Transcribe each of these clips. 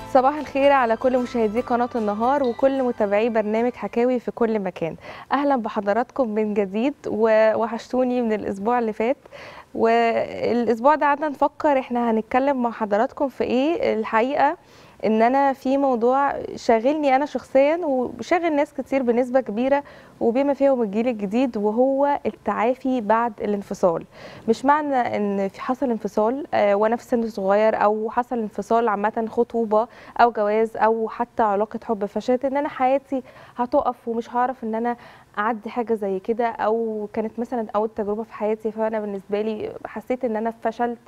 صباح الخير على كل مشاهدي قناة النهار وكل متابعي برنامج حكاوي في كل مكان أهلا بحضراتكم من جديد ووحشتوني من الأسبوع اللي فات والأسبوع ده قعدنا نفكر إحنا هنتكلم مع حضراتكم في إيه الحقيقة ان انا في موضوع شاغلني انا شخصيا وشاغل ناس كتير بنسبه كبيره وبما فيهم الجيل الجديد وهو التعافي بعد الانفصال مش معنى ان في حصل انفصال آه، وانا في سن صغير او حصل انفصال عامه خطوبه او جواز او حتى علاقه حب فشلت ان انا حياتي هتقف ومش هعرف ان انا اعدي حاجه زي كده او كانت مثلا اول تجربه في حياتي فانا بالنسبه لي حسيت ان انا فشلت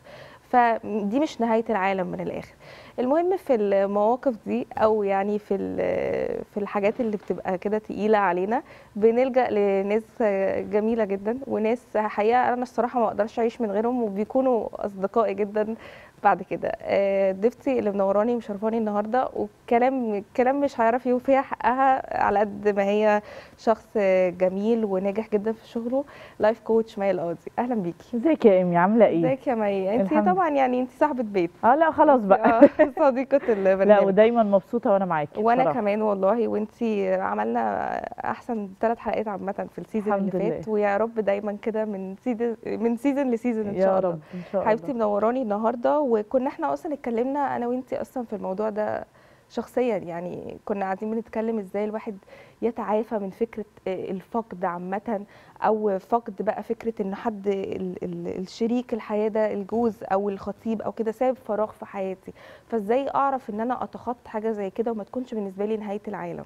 فدي مش نهايه العالم من الاخر المهم في المواقف دي او يعني في في الحاجات اللي بتبقى كده تقيله علينا بنلجا لناس جميله جدا وناس حقيقه انا الصراحه ما اقدرش اعيش من غيرهم وبيكونوا اصدقائي جدا بعد كده آه، ضيفتي اللي منوراني ومشرفاني النهارده وكلام كلام مش هيعرف يوفيها حقها على قد ما هي شخص جميل وناجح جدا في شغله لايف كوتش مي القاضي اهلا بيكي ازيك يا ايمي عامله ايه ازيك يا مي انت الحمد طبعا يعني انت صاحبه بيت اه لا خلاص بقى آه، صديقه البرنامج لا ودايما مبسوطه وانا معاكي وانا بصراحة. كمان والله وانت عملنا احسن ثلاث حلقات عامه في السيزون اللي الحمد فات ويا رب دايما كده من سيزون من سيزون لسيزون ان يا شاء الله رب ان شاء الله حبيبتي منوراني النهارده وكنا احنا اصلا اتكلمنا انا وانتي اصلا في الموضوع ده شخصيا يعني كنا قاعدين بنتكلم ازاي الواحد يتعافى من فكره الفقد عامه او فقد بقى فكره ان حد ال- ال- الشريك الحياه ده الجوز او الخطيب او كده ساب فراغ في حياتي فازاي اعرف ان انا اتخطى حاجه زي كده وما تكونش بالنسبه لي نهايه العالم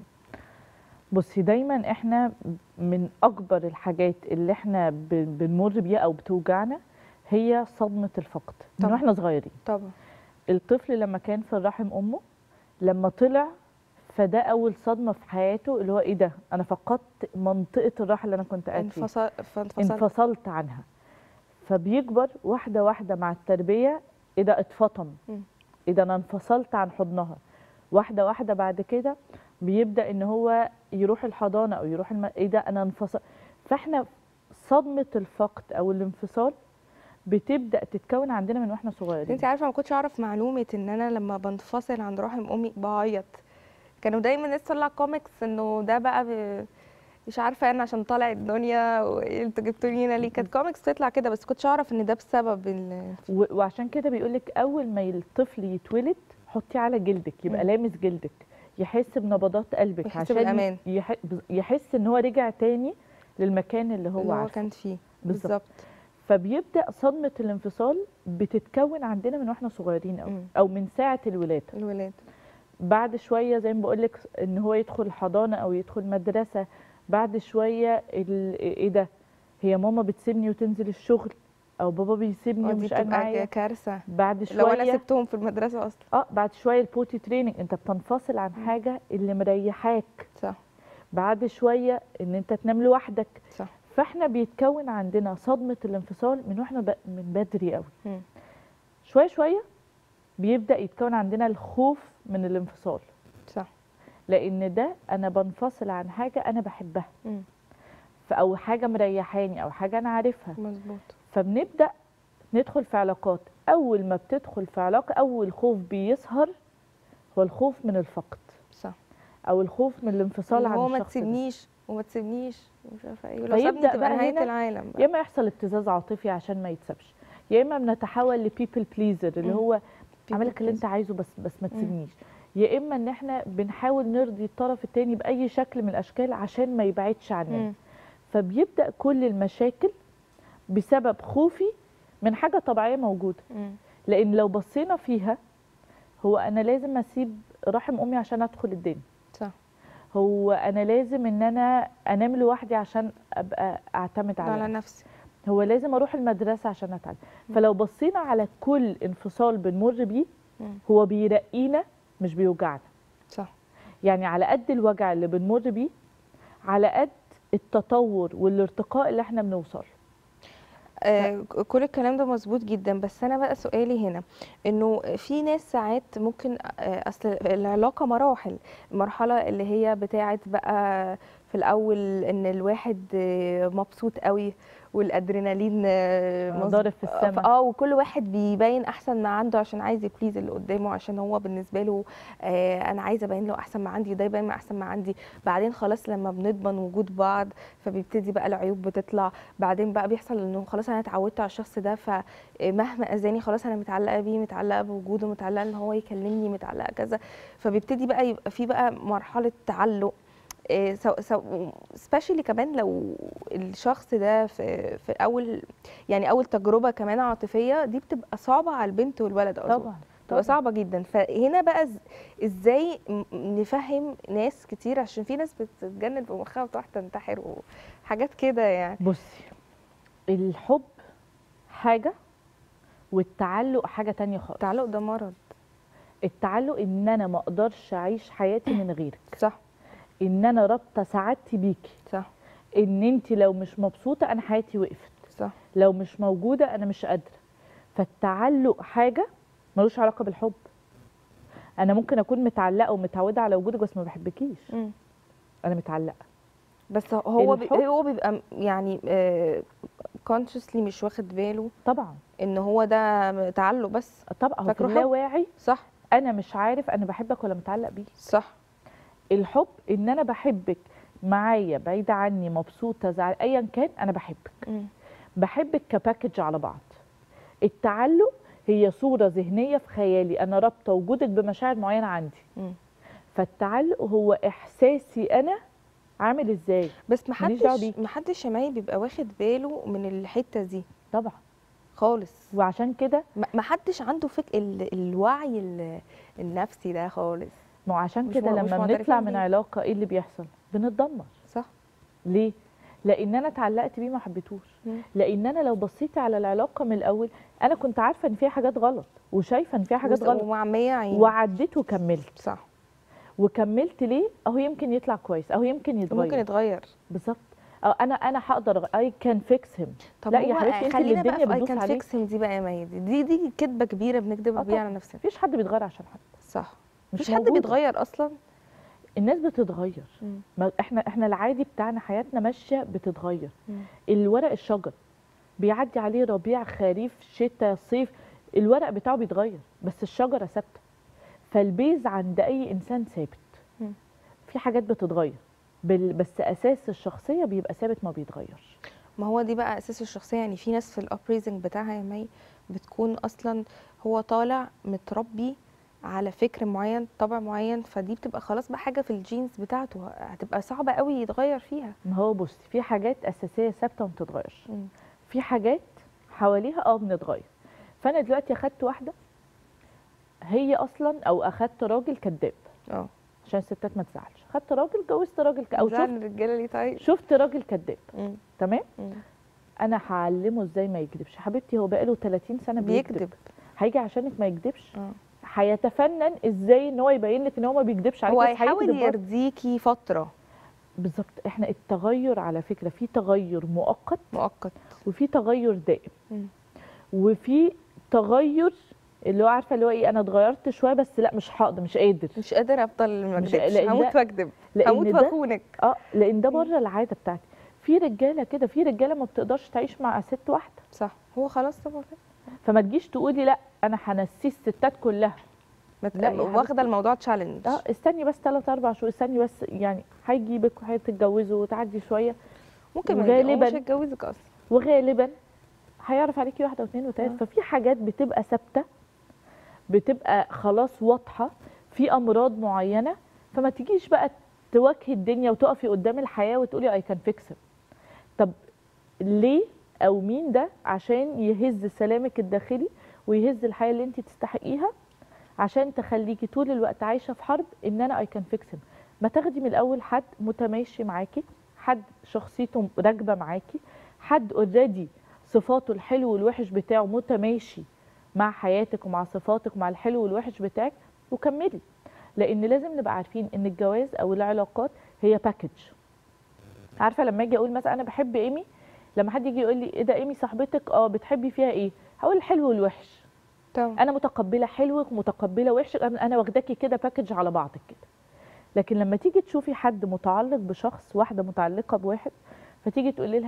بصي دايما احنا من اكبر الحاجات اللي احنا ب- بنمر بيها او بتوجعنا هي صدمه الفقد من طبعا. واحنا صغيرين طبعا الطفل لما كان في الرحم امه لما طلع فده اول صدمه في حياته اللي هو ايه ده انا فقدت منطقه الراحه اللي انا كنت قاعد فيها انفصل فانفصلت انفصلت عنها فبيكبر واحده واحده مع التربيه ايه ده اتفطم مم. ايه ده انا انفصلت عن حضنها واحده واحده بعد كده بيبدا ان هو يروح الحضانه او يروح الم... ايه ده انا انفصل فاحنا صدمه الفقد او الانفصال بتبدا تتكون عندنا من واحنا صغيرين انت عارفه ما كنتش اعرف معلومه ان انا لما بنفصل عن رحم امي بعيط كانوا دايما الناس تطلع كوميكس انه ده بقى ب... مش عارفه انا عشان طالع الدنيا وانتوا جبتوني هنا ليه كانت كوميكس بتطلع كده بس كنتش اعرف ان ده بسبب ال... و... وعشان كده بيقولك اول ما الطفل يتولد حطيه على جلدك يبقى مم. لامس جلدك يحس بنبضات قلبك ويحس عشان بالأمان. يح... يحس ان هو رجع تاني للمكان اللي هو, اللي هو عارفه كان فيه بالظبط. بالظبط فبيبدا صدمه الانفصال بتتكون عندنا من واحنا صغيرين قوي مم. او من ساعه الولاده الولاد بعد شويه زي ما بقول لك ان هو يدخل حضانه او يدخل مدرسه بعد شويه ال... ايه ده هي ماما بتسيبني وتنزل الشغل او بابا بيسيبني ودي ومش قاعد بتبقى معايا كارثه بعد شويه لو انا سبتهم في المدرسه اصلا اه بعد شويه البوتي تريننج انت بتنفصل عن حاجه اللي مريحاك صح بعد شويه ان انت تنام لوحدك صح فاحنا بيتكون عندنا صدمه الانفصال من واحنا ب... من بدري قوي مم. شويه شويه بيبدا يتكون عندنا الخوف من الانفصال صح لان ده انا بنفصل عن حاجه انا بحبها مم. ف- او حاجه مريحاني او حاجه انا عارفها مظبوط فبنبدا ندخل في علاقات اول ما بتدخل في علاقه اول خوف بيظهر هو الخوف من الفقد صح او الخوف من الانفصال عن هو ما الشخص ده. تسيبنيش وما تسيبنيش ومش عارفه ايه ولو فيبدأ سابني تبقى بقى نهايه هنا العالم بقى يا اما يحصل ابتزاز عاطفي عشان ما يتسابش يا اما بنتحول لبيبل بليزر اللي مم. هو people اعمل لك اللي انت pleaser. عايزه بس بس ما مم. تسيبنيش يا اما ان احنا بنحاول نرضي الطرف التاني باي شكل من الاشكال عشان ما يبعدش عننا مم. فبيبدا كل المشاكل بسبب خوفي من حاجه طبيعيه موجوده مم. لان لو بصينا فيها هو انا لازم اسيب رحم امي عشان ادخل الدنيا صح هو انا لازم ان انا انام لوحدي عشان ابقى اعتمد على, على نفسي. نفسي هو لازم اروح المدرسه عشان اتعلم فلو بصينا على كل انفصال بنمر بيه مم. هو بيرقينا مش بيوجعنا صح يعني على قد الوجع اللي بنمر بيه على قد التطور والارتقاء اللي احنا بنوصل آه كل الكلام ده مظبوط جدا بس انا بقى سؤالي هنا انه في ناس ساعات ممكن آه اصل العلاقه مراحل المرحله اللي هي بتاعت بقى في الاول ان الواحد آه مبسوط قوي والادرينالين آه، آه، مظبوط. ضارب في السما. اه وكل واحد بيبين احسن ما عنده عشان عايز يبليز اللي قدامه عشان هو بالنسبه له آه انا عايزه ابين له احسن ما عندي ده يبين احسن ما عندي بعدين خلاص لما بنضمن وجود بعض فبيبتدي بقى العيوب بتطلع بعدين بقى بيحصل انه خلاص انا اتعودت على الشخص ده فمهما اذاني خلاص انا متعلقه بيه متعلقه بوجوده متعلقه ان هو يكلمني متعلقه كذا فبيبتدي بقى يبقى في بقى مرحله تعلق إيه، سو سو سبيشالي كمان لو الشخص ده في في اول يعني اول تجربه كمان عاطفيه دي بتبقى صعبه على البنت والولد اظن طبعا بتبقى صعبه جدا فهنا بقى إز- ازاي م- نفهم ناس كتير عشان في ناس بتتجنن في مخها وتروح تنتحر وحاجات كده يعني بصي الحب حاجه والتعلق حاجه تانية خالص التعلق ده مرض التعلق ان انا ما اقدرش اعيش حياتي من غيرك صح ان انا رابطه سعادتي بيكي صح ان انت لو مش مبسوطه انا حياتي وقفت صح لو مش موجوده انا مش قادره فالتعلق حاجه ملوش علاقه بالحب انا ممكن اكون متعلقه ومتعوده على وجودك بس ما بحبكيش مم. انا متعلقه بس هو بي الحب- هو بيبقى م- يعني كونشسلي مش واخد باله طبعا ان هو ده تعلق بس طبعا هو في فاكره حب؟ اللاواعي صح انا مش عارف انا بحبك ولا متعلق بيك صح الحب ان انا بحبك معايا بعيده عني مبسوطه زعل ايا كان انا بحبك مم. بحبك كباكج على بعض التعلق هي صوره ذهنيه في خيالي انا رابطه وجودك بمشاعر معينه عندي مم. فالتعلق هو احساسي انا عامل ازاي بس ماليش دعوة محدش بيكي. محدش يا مي بيبقى واخد باله من الحته دي طبعا خالص وعشان كده ما ما حدش عنده فك ال... الوعي ال... النفسي ده خالص ما هو عشان مش كده مع- مش لما معترفين بنطلع من بيه. علاقه ايه اللي بيحصل بنتدمر صح ليه لان انا اتعلقت بيه ما حبيتهوش مم. لان انا لو بصيتي على العلاقه من الاول انا كنت عارفه ان فيها حاجات غلط وشايفه ان فيها حاجات وس- غلط ومعميه عين وعديت وكملت صح وكملت ليه اهو يمكن يطلع كويس اهو يمكن يتغير ممكن يتغير بالظبط أه انا انا هقدر اي كان فيكس هيم طب لا هو يا حبيبتي انت اللي خلينا بقى الدنيا في اي بتدوس كان عليك فيكسم دي بقى يا مي دي دي, دي كدبه كبيره بنكدب آه بيها على طبعاً. نفسنا مفيش حد بيتغير عشان حد صح مش مفيش حد موجودة. بيتغير اصلا الناس بتتغير مم. ما احنا احنا العادي بتاعنا حياتنا ماشيه بتتغير مم. الورق الشجر بيعدي عليه ربيع خريف شتاء صيف الورق بتاعه بيتغير بس الشجره ثابته فالبيز عند اي انسان ثابت مم. في حاجات بتتغير بال- بس اساس الشخصيه بيبقى ثابت ما بيتغيرش ما هو دي بقى اساس الشخصيه يعني في ناس في الابريزنج بتاعها يا مي بتكون اصلا هو طالع متربي على فكر معين طبع معين فدي بتبقى خلاص بقى حاجه في الجينز بتاعته هتبقى صعبه قوي يتغير فيها ما هو بصي في حاجات اساسيه ثابته وما بتتغيرش مم. في حاجات حواليها اه بنتغير فانا دلوقتي اخدت واحده هي اصلا او اخدت راجل كذاب اه عشان الستات ما تزعلش خدت راجل جوزت راجل ك- او زعل شفت الرجاله ليه طيب شفت راجل كذاب مم. تمام مم. انا هعلمه ازاي ما يكذبش حبيبتي هو بقاله 30 سنه بيكذب بيكذب هيجي عشانك ما يكذبش اه هيتفنن ازاي ان هو يبين لك ان هو ما بيكذبش عليك هو بس هيحاول هيكذب برضه. يرضيكي فتره بالظبط احنا التغير على فكره في تغير مؤقت مؤقت وفي تغير دائم مم. وفي تغير اللي هو عارفه اللي هو ايه انا اتغيرت شويه بس لا مش هقدر مش قادر مش قادر افضل ما مش- اكذبش لأن هموت ده- واكذب هموت لان ده واخونك اه لان ده بره العاده بتاعتي في رجاله كده في رجاله ما بتقدرش تعيش مع ست واحده صح هو خلاص طبعا كده. فما تجيش تقولي لا انا هنسيه الستات كلها ما ت- لا يا واخده حبيبتي. الموضوع تشالنج اه استني بس ثلاث اربع شهور استني بس يعني هيجيبك وهتتجوزوا وتعدي شويه ممكن ما وغالباً- يتجوزش يتجوزك اصلا وغالبا هيعرف عليكي واحده واثنين وثلاثه آه. ففي حاجات بتبقى ثابته بتبقى خلاص واضحه في امراض معينه فما تجيش بقى تواجهي الدنيا وتقفي قدام الحياه وتقولي اي كان فيكس طب ليه او مين ده عشان يهز سلامك الداخلي ويهز الحياه اللي انت تستحقيها عشان تخليكي طول الوقت عايشه في حرب ان انا اي كان فيكس ما تاخدي من الاول حد متماشي معاكي حد شخصيته راكبه معاكي حد اوريدي صفاته الحلو والوحش بتاعه متماشي مع حياتك ومع صفاتك ومع الحلو والوحش بتاعك وكملي لان لازم نبقى عارفين ان الجواز او العلاقات هي باكج عارفه لما اجي اقول مثلا انا بحب ايمي لما حد يجي يقول لي ايه ده ايمي صاحبتك اه بتحبي فيها ايه هقول الحلو والوحش تمام انا متقبله حلوك ومتقبله وحشك انا أنا واخداكي كده باكج على بعضك كده لكن لما تيجي تشوفي حد متعلق بشخص واحده متعلقه بواحد فتيجي تقولي لها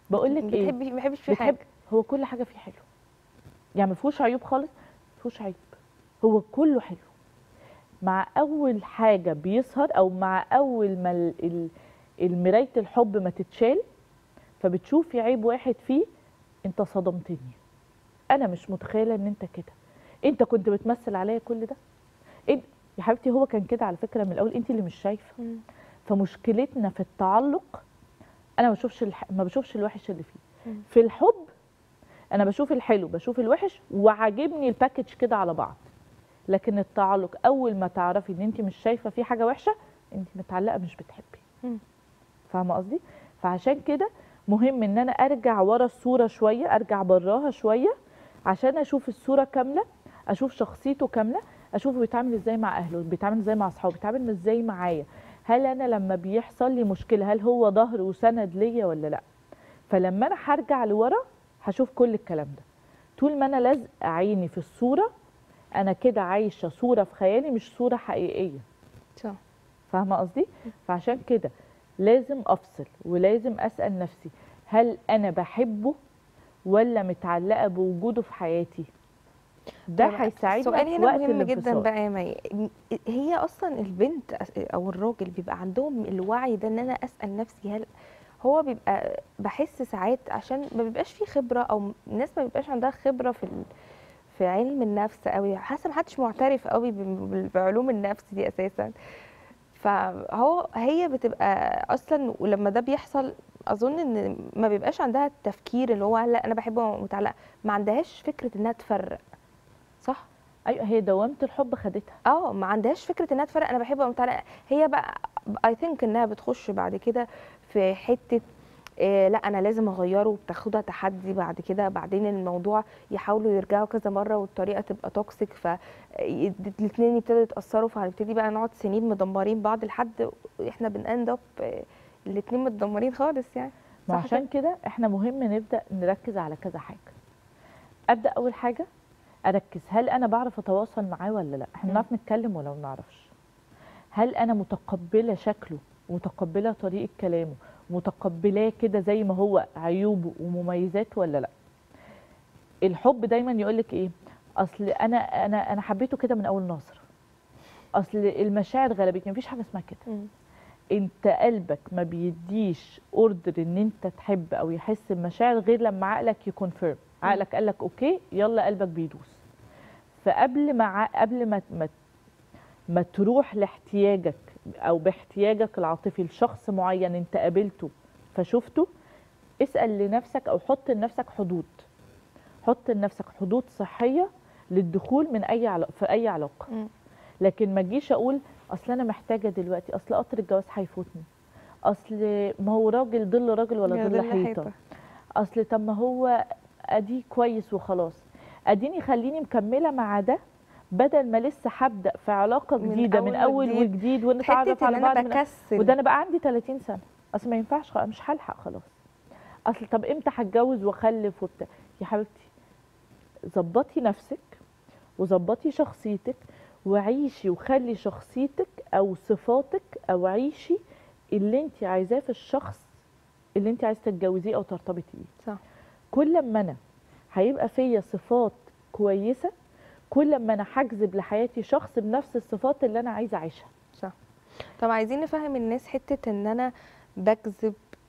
بقول لك ايه بتحبي ما بحبش فيه بتحب حاجه هو كل حاجه فيه حلو يعني ما فيهوش عيوب خالص ما فيهوش عيب هو كله حلو مع اول حاجه بيظهر او مع اول ما ال- ال- المرايه الحب ما تتشال فبتشوفي عيب واحد فيه انت صدمتني انا مش متخيله ان انت كده انت كنت بتمثل عليا كل ده انت يا حبيبتي هو كان كده على فكره من الاول انت اللي مش شايفه مم. فمشكلتنا في التعلق انا ما بشوفش الح... ما بشوفش الوحش اللي فيه مم. في الحب انا بشوف الحلو بشوف الوحش وعاجبني الباكج كده على بعض لكن التعلق اول ما تعرفي ان انت مش شايفه فيه حاجه وحشه انت متعلقه مش بتحبي مم. فاهمه قصدي فعشان كده مهم ان انا ارجع ورا الصوره شويه ارجع براها شويه عشان اشوف الصوره كامله اشوف شخصيته كامله اشوفه بيتعامل ازاي مع اهله بيتعامل ازاي مع اصحابه بيتعامل ازاي معايا هل انا لما بيحصل لي مشكله هل هو ظهر وسند ليا ولا لا فلما انا هرجع لورا هشوف كل الكلام ده طول ما انا لازقه عيني في الصوره انا كده عايشه صوره في خيالي مش صوره حقيقيه صح فاهمه قصدي فعشان كده لازم افصل ولازم اسال نفسي هل انا بحبه ولا متعلقه بوجوده في حياتي ده طب هيساعدنا السؤال في هنا وقت مهم جدا الانفصال. بقى يا مي هي اصلا البنت أس- او الراجل بيبقى عندهم الوعي ده ان انا اسال نفسي هل هو بيبقى بحس ساعات عشان ما بيبقاش فيه خبره او الناس ما بيبقاش عندها خبره في ال... في علم النفس قوي حاسه ما حدش معترف قوي ب- ب- بعلوم النفس دي اساسا فهو هي بتبقى اصلا ولما ده بيحصل اظن ان ما بيبقاش عندها التفكير اللي هو لا انا بحبه متعلقه ما عندهاش فكره انها تفرق صح ايوه هي دوامه الحب خدتها اه ما عندهاش فكره انها تفرق انا بحب متعلقه هي بقى اي ثينك انها بتخش بعد كده في حته إيه لا انا لازم اغيره وبتاخدها تحدي بعد كده بعدين الموضوع يحاولوا يرجعوا كذا مره والطريقه تبقى توكسيك فالاثنين يبتدوا يتاثروا فهنبتدي بقى نقعد سنين مدمرين بعض لحد احنا بنأند اب الاثنين متدمرين خالص يعني ما صح عشان كده احنا مهم نبدا نركز على كذا حاجه ابدا اول حاجه اركز هل انا بعرف اتواصل معاه ولا لا احنا مم. بنعرف نتكلم ولا ما بنعرفش هل انا متقبله شكله ومتقبله طريقه كلامه متقبلاه كده زي ما هو عيوبه ومميزاته ولا لا الحب دايما يقولك ايه اصل انا انا انا حبيته كده من اول نظره اصل المشاعر غلبتني مفيش حاجه اسمها كده مم. انت قلبك ما بيديش اوردر ان انت تحب او يحس بمشاعر غير لما عقلك يكونفيرم عقلك قال لك اوكي يلا قلبك بيدوس فقبل ما ع- قبل ما ما ما تروح لاحتياجك او باحتياجك العاطفي لشخص معين انت قابلته فشفته اسال لنفسك او حط لنفسك حدود حط لنفسك حدود صحيه للدخول من اي علاقه في اي علاقه مم. لكن ما اجيش اقول اصل انا محتاجه دلوقتي اصل قطر الجواز هيفوتني اصل ما هو راجل ظل راجل ولا يا ظل ظل حيطه حيطة. اصل طب ما هو ادي كويس وخلاص اديني خليني مكمله مع ده بدل ما لسه هبدا في علاقه من جديده من أول اول وجديد. وجديد ونتعرف حته على ان بعض انا من بكسل وده انا بقى عندي 30 سنه اصل ما ينفعش خلاص مش هلحق خلاص اصل طب امتى هتجوز واخلف وبتاع يا حبيبتي ظبطي نفسك وظبطي شخصيتك وعيشي وخلي شخصيتك او صفاتك او عيشي اللي انت عايزاه في الشخص اللي انت عايزه تتجوزيه او ترتبطي بيه صح كل ما انا هيبقى فيا صفات كويسه كل ما انا هجذب لحياتي شخص بنفس الصفات اللي انا عايزه اعيشها صح طب عايزين نفهم الناس حتة ان انا بجذب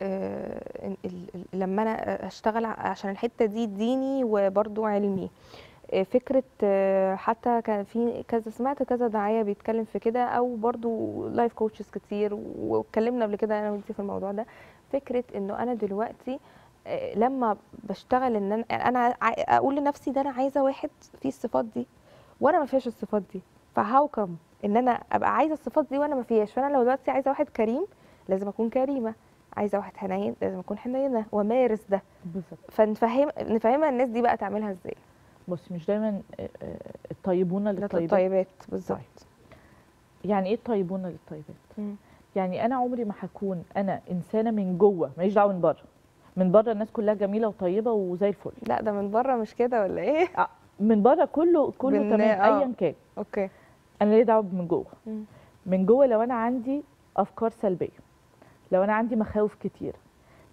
آه، ال- ال- ال- لما انا اشتغل ع- عشان الحتة دي ديني وبرضو علمي آه، فكرة آه، حتى كان في كذا سمعت كذا داعية بيتكلم في كده او برضو لايف كوتشز كتير واتكلمنا قبل كده انا وانتي في الموضوع ده فكرة انه انا دلوقتي آه، لما بشتغل ان انا انا عاي- اقول لنفسي ده انا عايزة واحد فيه الصفات دي وانا ما فيهاش الصفات دي فهاو كم ان انا ابقى عايزه الصفات دي وانا ما فيهاش فانا لو دلوقتي عايزه واحد كريم لازم اكون كريمه عايزه واحد حنين لازم اكون حنينه وامارس ده بالظبط فنفهم نفهمها الناس دي بقى تعملها ازاي بص مش دايما آه، آه، الطيبون ده للطيبين الطيبات بالظبط يعني ايه الطيبون للطيبات مم. يعني انا عمري ما هكون انا انسانه من جوه ماليش دعوه من بره من بره الناس كلها جميله وطيبه وزي الفل لا ده من بره مش كده ولا ايه من بره كله كله بن- تمام آه. ايا كان اوكي انا ليه دعوه من جوه مم. من جوه لو انا عندي افكار سلبيه لو انا عندي مخاوف كتير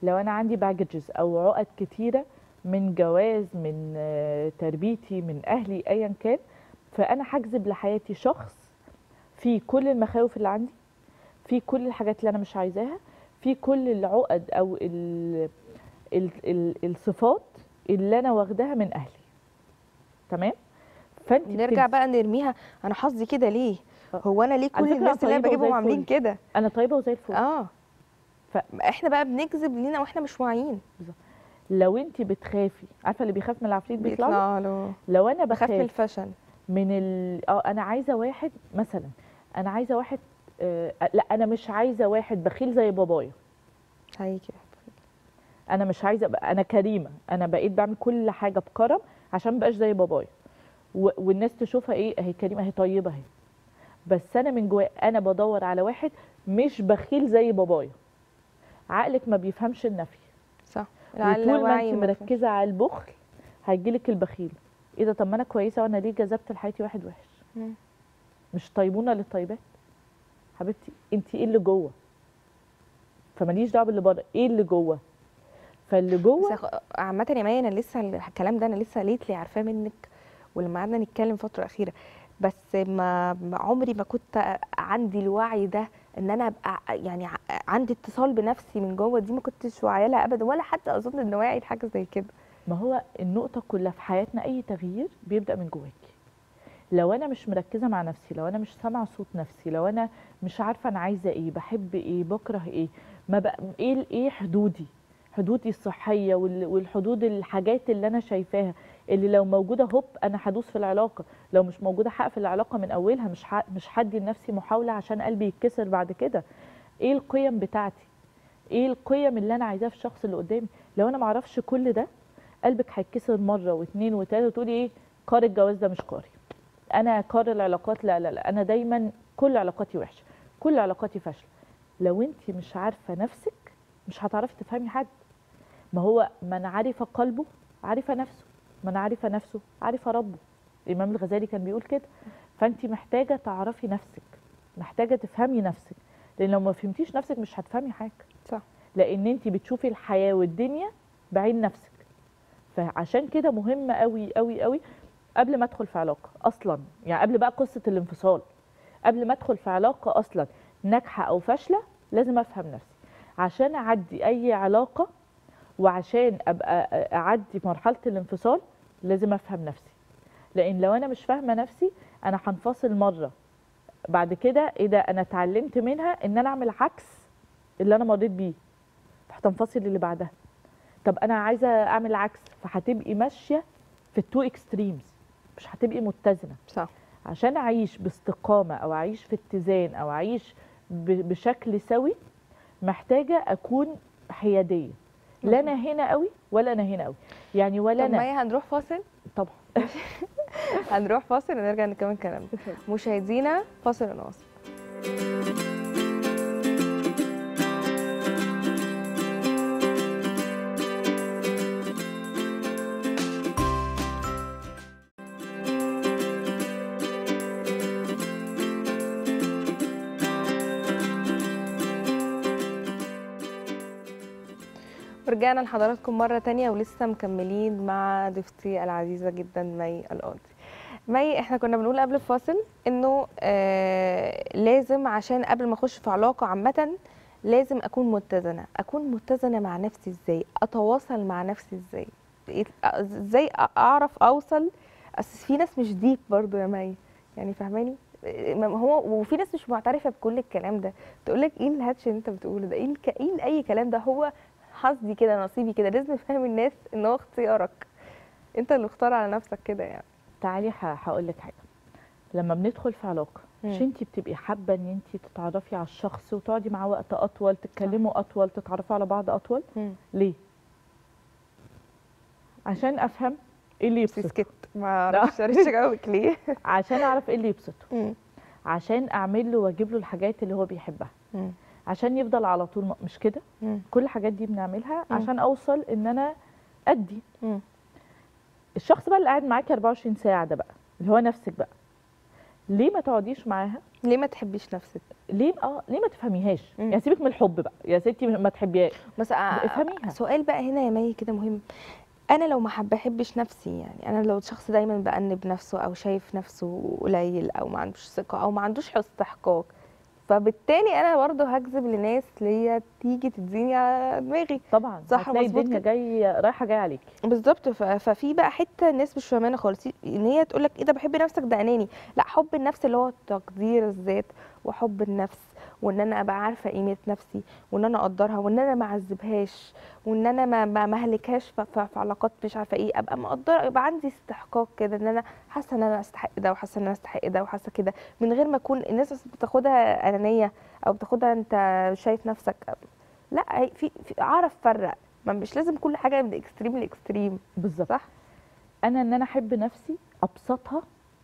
لو انا عندي باججز او عقد كتيره من جواز من آه، تربيتي من اهلي ايا كان فانا هجذب لحياتي شخص فيه كل المخاوف اللي عندي فيه كل الحاجات اللي انا مش عايزاها فيه كل العقد او ال ال ال الصفات اللي انا واخداها من اهلي تمام فانت نرجع بتبدي- بقى نرميها انا حظي كده ليه آه. هو انا ليه على كل فكرة الناس اللي انا طيبة وزي بجيبهم عاملين الفل. كده انا طيبه وزي الفل اه ف- احنا بقى بنكذب لينا واحنا مش واعيين لو انت بتخافي عارفه اللي بيخاف من العفريت بيطلع له؟ بيطلع له لو انا بخاف من بخاف الفشل من ال اه انا عايزه واحد مثلا انا عايزه واحد آه لا انا مش عايزه واحد بخيل زي بابايا هيجي انا مش عايزه أبقى انا كريمه انا بقيت بعمل كل حاجه بكرم عشان مبقاش زي بابايا و... والناس تشوفها ايه اهي كريمه اهي طيبه اهي بس انا من جوايا انا بدور على واحد مش بخيل زي بابايا عقلك ما بيفهمش النفي صح وطول ما اللاوعي انت ما فيهوش. مركزه على البخل هيجيلك البخيل ايه ده طب ما انا كويسه وانا ليه جذبت لحياتي واحد وحش مم. مش طيبونه للطيبات حبيبتي انت ايه اللي جوه فماليش دعوه باللي بره ايه اللي جوه فاللي بس جوه يا أخ- عامة يا مي انا لسه الكلام ده انا لسه ليتلي عارفاه منك ولما قعدنا نتكلم فترة أخيرة بس ما ما عمري ما كنت عندي الوعي ده ان انا ابقى يعني ع- عندي اتصال بنفسي من جوه دي ما كنتش واعيه لها ابدا ولا حتى اظن ان واعي لحاجه زي كده ما هو النقطه كلها في حياتنا اي تغيير بيبدا من جواكي لو انا مش مركزه مع نفسي لو انا مش سامعه صوت نفسي لو انا مش عارفه انا عايزه ايه بحب ايه بكره ايه ما بقى ايه ايه حدودي حدودي الصحيه وال- والحدود الحاجات اللي انا شايفاها اللي لو موجوده هوب انا هدوس في العلاقه لو مش موجوده هقفل العلاقه من اولها مش ح- مش هدي لنفسي محاوله عشان قلبي يتكسر بعد كده ايه القيم بتاعتي ايه القيم اللي انا عايزاها في الشخص اللي قدامي لو انا معرفش كل ده قلبك هيتكسر مره واثنين وثلاثه وتقولي ايه قار الجواز ده مش قاري انا قار العلاقات لا لا لا انا دايما كل علاقاتي وحشه كل علاقاتي فاشله لو انت مش عارفه نفسك مش هتعرفي تفهمي حد ما هو من عرف قلبه عرف نفسه من عرف نفسه عرف ربه الامام الغزالي كان بيقول كده فانت محتاجه تعرفي نفسك محتاجه تفهمي نفسك لان لو ما فهمتيش نفسك مش هتفهمي حاجه صح لان انت بتشوفي الحياه والدنيا بعين نفسك فعشان كده مهم قوي قوي قوي قبل ما ادخل في علاقه اصلا يعني قبل بقى قصه الانفصال قبل ما ادخل في علاقه اصلا ناجحه او فاشله لازم افهم نفسي عشان اعدي اي علاقه وعشان ابقى اعدي مرحله الانفصال لازم افهم نفسي لان لو انا مش فاهمه نفسي انا هنفصل مره بعد كده ايه ده انا اتعلمت منها ان انا اعمل عكس اللي انا مريت بيه هتنفصل اللي بعدها طب انا عايزه اعمل عكس فهتبقي ماشيه في التو اكستريمز مش هتبقي متزنه صح عشان اعيش باستقامه او اعيش في اتزان او اعيش ب- بشكل سوي محتاجه اكون حياديه لا انا هنا قوي ولا انا هنا قوي يعني ولا طب انا مي هنروح فاصل طبعا هنروح فاصل ونرجع نكمل كلامنا مشاهدينا فاصل ونواصل ورجعنا لحضراتكم مرة تانية ولسه مكملين مع ضيفتي العزيزة جدا مي القاضي مي احنا كنا بنقول قبل الفاصل انه آه لازم عشان قبل ما اخش في علاقة عامة لازم اكون متزنة اكون متزنة مع نفسي ازاي اتواصل مع نفسي ازاي إيه- ازاي اعرف اوصل اصل في ناس مش ديب برضو يا مي يعني فاهماني ما هو وفي ناس مش معترفه بكل الكلام ده تقول لك ايه الهاتش اللي انت بتقوله ده ايه الك... ايه اي كلام ده هو حظي كده نصيبي كده لازم نفهم الناس ان هو اختيارك انت اللي اختار على نفسك كده يعني تعالي هقول لك حاجه لما بندخل في علاقه مش مم. انت بتبقي حابه ان انت تتعرفي على الشخص وتقعدي معاه وقت اطول تتكلموا اطول تتعرفوا على بعض اطول ليه عشان افهم ايه اللي بس يبسطه سكت ما اعرفش اريش اجاوبك ليه عشان اعرف ايه اللي يبسطه مم. عشان اعمل له واجيب له الحاجات اللي هو بيحبها مم. عشان يفضل على طول م- مش كده مم. كل الحاجات دي بنعملها مم. عشان اوصل ان انا ادي مم. الشخص بقى اللي قاعد معاكي 24 ساعه ده بقى اللي هو نفسك بقى ليه ما تقعديش معاها ليه ما تحبيش نفسك ليه اه ليه ما تفهميهاش مم. يعني سيبك من الحب بقى يا ستي ما تحبيهاش بس افهميها. سؤال بقى هنا يا مي كده مهم انا لو ما حب- بحبش نفسي يعني انا لو شخص دايما بأنب نفسه او شايف نفسه قليل او ما عندوش ثقه او ما عندوش استحقاق فبالتالي انا برضه هجذب لناس اللي هي تيجي تديني على دماغي طبعا صح، هتلاقي مظبوط الدنيا كده. جايه رايحه جايه عليكي بالظبط ف- ففي بقى حته الناس مش فاهمانه خالص ان هي تقول لك ايه ده بحب نفسك ده اناني لا حب النفس اللي هو تقدير الذات وحب النفس وان انا ابقى عارفه قيمه نفسي وان انا اقدرها وان انا ما اعذبهاش وان انا ما ما ما اهلكهاش ف- ف- في علاقات مش عارفه ايه ابقى مقدره يبقى عندي استحقاق كده ان انا حاسه ان انا استحق ده وحاسه ان انا استحق ده وحاسه كده من غير ما اكون الناس بس بتاخدها انانيه او بتاخدها انت شايف نفسك لا هي- في, في اعرف افرق ما مش لازم كل حاجه من اكستريم لاكستريم بالظبط صح انا ان انا احب نفسي ابسطها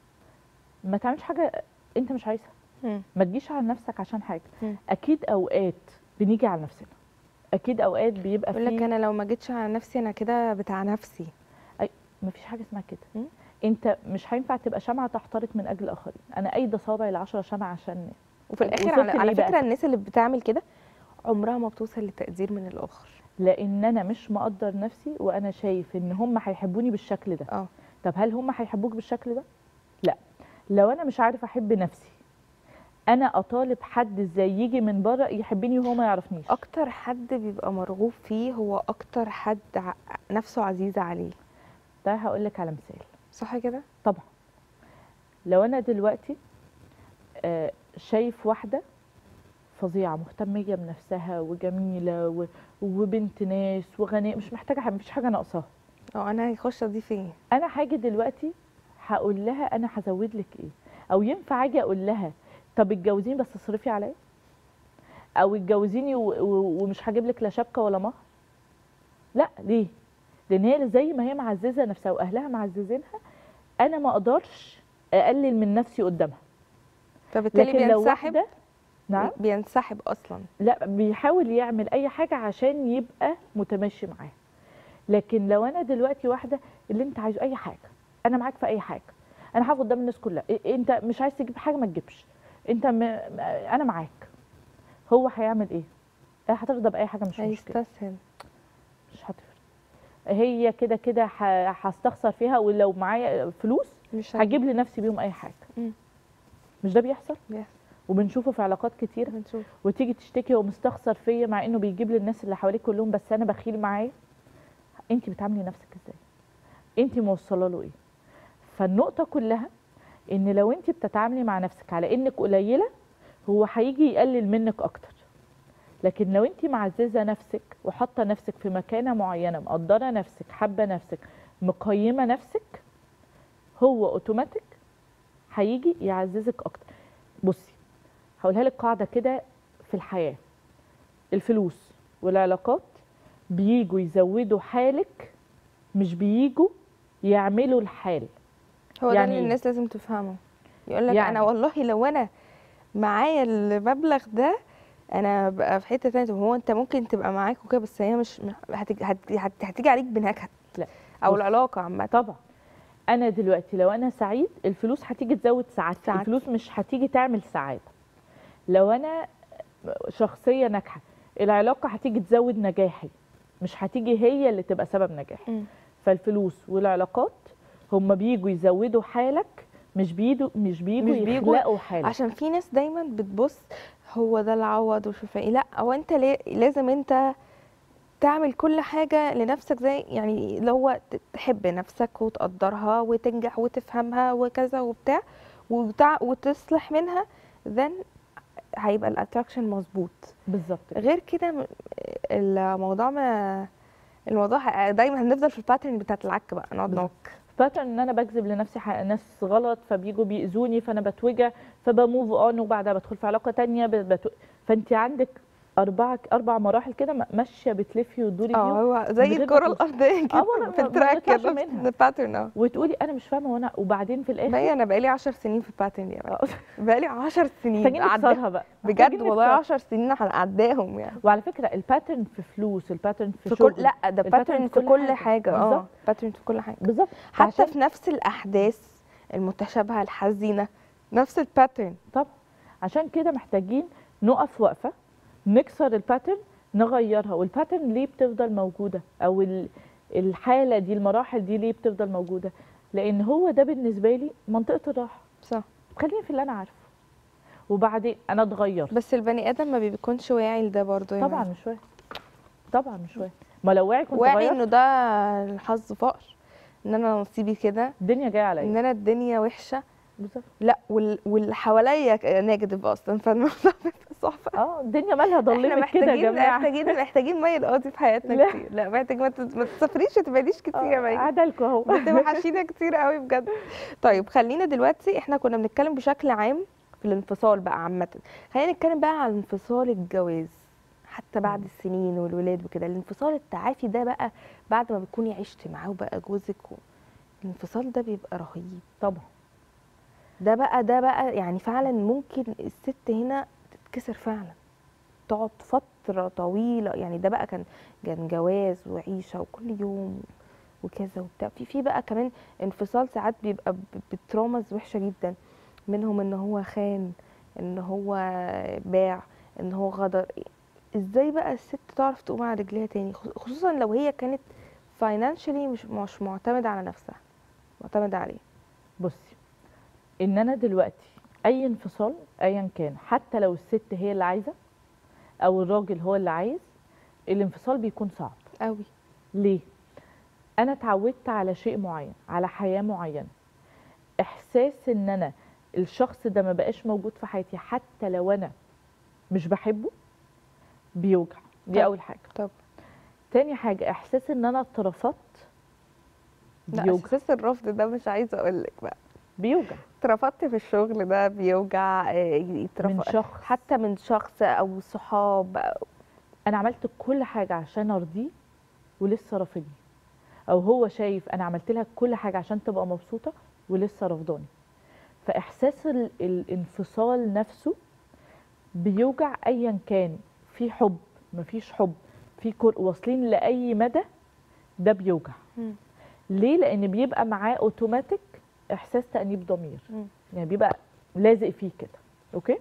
ما تعملش حاجه انت مش عايزها ما تجيش على نفسك عشان حاجه مم. اكيد اوقات بنيجي على نفسنا اكيد اوقات بيبقى يقول لك في انا لو ما جيتش على نفسي انا كده بتاع نفسي ما فيش حاجه اسمها كده مم. انت مش هينفع تبقى شمعه تحترق من اجل الاخرين انا ايده صابعي العشرة شمعه عشان وفي طب الاخر وصلت على, على لإيه بقى فكره الناس اللي بتعمل كده عمرها ما بتوصل للتقدير من الاخر لان انا مش مقدر نفسي وانا شايف ان هم هيحبوني بالشكل ده اه طب هل هم هيحبوك بالشكل ده لا لو انا مش عارف احب نفسي انا اطالب حد ازاي يجي من بره يحبني وهو ما يعرفنيش اكتر حد بيبقى مرغوب فيه هو اكتر حد ع- نفسه عزيزه عليه ده هقول لك على مثال صح كده طبعا لو انا دلوقتي آه، شايف واحده فظيعه مهتميه بنفسها وجميله و- وبنت ناس وغنيه مش محتاجه حاجة- مفيش حاجه ناقصاها اه انا هيخش اضيف ايه انا حاجه دلوقتي هقول لها انا هزود لك ايه او ينفع اجي اقول لها طب اتجوزيني بس اصرفي عليا او اتجوزيني و- و- ومش هجيب لك لا شبكه ولا مهر لا ليه لان هي زي ما هي معززه نفسها واهلها معززينها انا ما اقدرش اقلل من نفسي قدامها فبالتالي لكن لو بينسحب واحده نعم بينسحب اصلا لا بيحاول يعمل اي حاجه عشان يبقى متماشي معاه لكن لو انا دلوقتي واحده اللي انت عايزه اي حاجه انا معاك في اي حاجه انا هقف قدام الناس كلها إيه- انت مش عايز تجيب حاجه ما تجيبش انت م... م- انا معاك هو هيعمل ايه آه، هترضى باي حاجه مش مشكله هيستسهل مش هتفرق هي كده كده ه- هستخسر فيها ولو معايا فلوس مش هجيب لنفسي بيهم اي حاجه مم. مش ده بيحصل بيحصل. وبنشوفه في علاقات كتير بنشوف وتيجي تشتكي هو مستخسر فيا مع انه بيجيب للناس اللي حواليك كلهم بس انا بخيل معاه انت بتعاملي نفسك ازاي انت موصله له ايه فالنقطه كلها ان لو انت بتتعاملي مع نفسك على انك قليله هو هيجي يقلل منك اكتر لكن لو انت معززه نفسك وحاطه نفسك في مكانه معينه مقدره نفسك حابه نفسك مقيمه نفسك هو اوتوماتيك هيجي يعززك اكتر بصي هقولها لك قاعده كده في الحياه الفلوس والعلاقات بيجوا يزودوا حالك مش بيجوا يعملوا الحال هو ده يعني اللي إيه؟ الناس لازم تفهمه يقول لك يعني. انا والله لو انا معايا المبلغ ده انا بقى في حته تانية طب هو انت ممكن تبقى معاك وكده بس هي مش هتيجي, هتيجي, هتيجي عليك بنكد لا. او بص. العلاقه عامه طبعا انا دلوقتي لو انا سعيد الفلوس هتيجي تزود سعادتي سعادتي. الفلوس مش هتيجي تعمل سعاده لو انا شخصيه ناجحه العلاقه هتيجي تزود نجاحي مش هتيجي هي اللي تبقى سبب نجاحي مم. فالفلوس والعلاقات هم بيجوا يزودوا حالك مش بيجوا مش بيجوا مش بيجوا يخلقوا حالك عشان في ناس دايما بتبص هو ده العوض وشوف ايه لا هو انت ليه لازم انت تعمل كل حاجة لنفسك زي يعني اللي هو ت- تحب نفسك وتقدرها وتنجح وتفهمها وكذا وبتاع وبتاع وتصلح منها then هيبقى الاتراكشن مظبوط بالظبط كده. غير كده م- الموضوع ما الموضوع ه- دايما هنفضل في الباترن بتاعت العك بقى نقعد بالظبط. نعك باترن ان انا بجذب لنفسي ح- ناس غلط فبيجوا بيأذوني فانا بتوجع فبموف اون وبعدها بدخل في علاقه تانية ب- بت... فانت عندك اربع اربع مراحل كده م- ماشيه بتلفي وتدوري اه فيهم هو زي من غير ما الكرة توصل. الأرضية كده والله في ما- ما التراك بنطلعش كده منها. الباترن اه وتقولي انا مش فاهمه وانا وبعدين في الاخر بقى انا بقالي 10 سنين في الباترن دي آه، بقالي 10 سنين محتاجين أعداهم. نكسرها بقى بجد محتاجين والله نكسرها. 10 سنين هنعداهم يعني وعلى فكره الباترن في فلوس الباترن في, في شغل كل لا ده الباترن باترن في في كل كل حاجة. حاجة اه بالظبط. باترن في كل حاجة بالظبط حتى فعشان- في نفس الأحداث المتشابهة الحزينة نفس الباترن طب عشان كده محتاجين نقف وقفه نكسر الباترن نغيرها والباترن ليه بتفضل موجوده او ال- الحاله دي المراحل دي ليه بتفضل موجوده لان هو ده بالنسبه لي منطقه الراحه صح خليني في اللي انا عارفه وبعدين انا اتغيرت بس البني ادم ما بيكونش واعي لده برضه يا طبعا مريم. مش واعي طبعا مش واعي ما لو واعي كنت واعي غيرت انه ده الحظ فقر ان انا نصيبي كده الدنيا جايه ان عليا انا الدنيا وحشه بالظبط لا وال... واللي حواليا نيجاتيف اصلا فالموضوع بيبقى صعب اه الدنيا مالها احنا ضلمت كده يا محتاجين جماعه محتاجين محتاجين مي القاضي في حياتنا لا. كتير لا محتاج ما تت- ما تسافريش ما تبعديش كتير يا مي عدلكوا اهو بتوحشينا كتير قوي بجد طيب خلينا دلوقتي احنا كنا بنتكلم بشكل عام في الانفصال بقى عامة خلينا نتكلم بقى عن انفصال الجواز حتى بعد مم. السنين والولاد وكده الانفصال التعافي ده بقى بعد ما بتكوني عشتي معاه وبقى جوزك و... الانفصال ده بيبقى رهيب طبعا ده بقى ده بقى يعني فعلا ممكن الست هنا تتكسر فعلا تقعد فترة طويلة يعني ده بقى كان كان جواز وعيشة وكل يوم وكذا وبتاع في في بقى كمان انفصال ساعات بيبقى ب- بترامز وحشة جدا منهم ان هو خان ان هو باع ان هو غدر ازاي بقى الست تعرف تقوم على رجليها تاني خص- خصوصا لو هي كانت فاينانشالي مش مش معتمدة على نفسها معتمدة عليه بصي ان انا دلوقتي اي انفصال ايا كان حتى لو الست هي اللي عايزه او الراجل هو اللي عايز الانفصال بيكون صعب قوي ليه انا اتعودت على شيء معين على حياه معينه احساس ان انا الشخص ده ما بقاش موجود في حياتي حتى لو انا مش بحبه بيوجع دي طب. اول حاجه طب تاني حاجه احساس ان انا اترفضت لا بيوجع احساس الرفض ده مش عايزه اقول لك بقى بيوجع اترفضت في الشغل ده بيوجع آه، من يترفض شخص حتى من شخص او صحاب أو انا عملت كل حاجه عشان ارضيه ولسه رافضني او هو شايف انا عملت لها كل حاجه عشان تبقى مبسوطه ولسه رافضاني فاحساس ال- الانفصال نفسه بيوجع ايا كان في حب مفيش حب في كر... واصلين لاي مدى ده بيوجع مم. ليه لان بيبقى معاه اوتوماتيك احساس تانيب ضمير مم. يعني بيبقى لازق فيه كده اوكي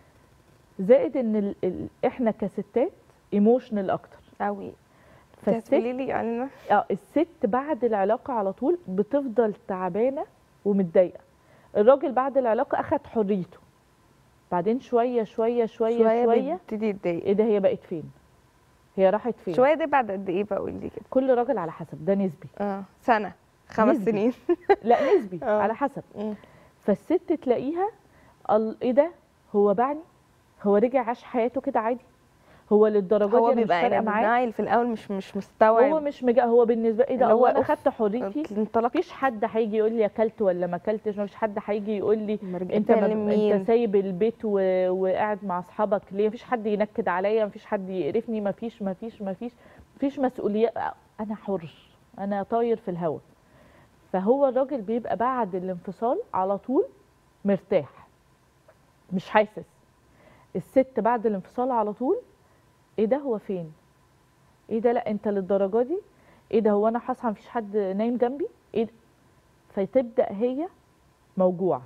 زائد ان ال... ال... احنا كستات ايموشنال اكتر قوي فالست تقولي لي يعني أنا- اه الست بعد العلاقه على طول بتفضل تعبانه ومتضايقه الراجل بعد العلاقه اخد حريته بعدين شويه شويه شويه شويه, شوية بيبتدي يتضايق ايه ده هي بقت فين هي راحت فين شويه ده بعد قد ايه بقى قولي لي كده كل راجل على حسب ده نسبي اه سنه خمس نسبي. سنين لا نسبي آه. على حسب مم. فالست تلاقيها ال- ايه ده هو باعني هو رجع عاش حياته كده عادي هو للدرجه هو دي أنا مش بيبقى فارقه يعني معاه بناعي في الاول مش مش مستوعب هو مش مجا هو بالنسبه ايه ده اللي هو هو انا أوف. خدت حريتي انطلق مفيش حد هيجي يقول لي اكلت ولا ما اكلتش مفيش حد هيجي يقول لي انت انت ما مين انت سايب البيت و... وقاعد مع اصحابك ليه مفيش حد ينكد عليا مفيش حد يقرفني مفيش مفيش مفيش مفيش مسؤوليه انا حر انا طاير في الهواء فهو الراجل بيبقى بعد الانفصال على طول مرتاح مش حاسس الست بعد الانفصال على طول ايه ده هو فين ايه ده لا انت للدرجه دي ايه ده هو انا هصحى مفيش حد نايم جنبي ايه ده؟ فتبدا هي موجوعه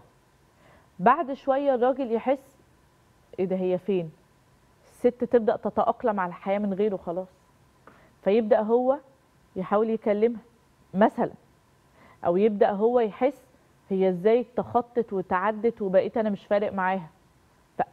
بعد شويه الراجل يحس ايه ده هي فين الست تبدا تتاقلم على الحياه من غيره خلاص فيبدا هو يحاول يكلمها مثلا او يبدا هو يحس هي ازاي تخطت وتعدت وبقيت انا مش فارق معاها ف...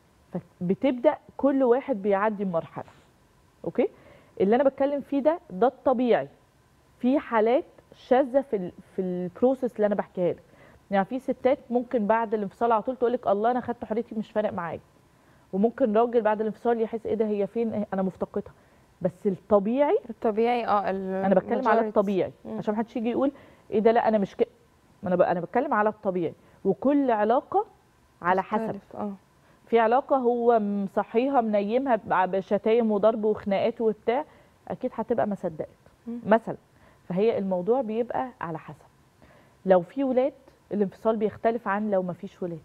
فبتبدا كل واحد بيعدي مرحله اوكي اللي انا بتكلم فيه ده ده الطبيعي في حالات شاذه في ال... في البروسيس اللي انا بحكيها لك يعني في ستات ممكن بعد الانفصال على طول تقول لك الله انا خدت حريتي مش فارق معايا وممكن راجل بعد الانفصال يحس ايه ده هي فين انا مفتقدها بس الطبيعي الطبيعي اه انا بتكلم على majority. الطبيعي مم. عشان محدش يجي يقول ايه ده لا انا مش كده ما انا ب... انا بتكلم على الطبيعي وكل علاقه على حسب تختلف، اه في علاقه هو مصحيها منيمها ب- بشتايم وضرب وخناقات وبتاع اكيد هتبقى ما صدقت مم. مثلا فهي الموضوع بيبقى على حسب لو في ولاد الانفصال بيختلف عن لو ما فيش ولاد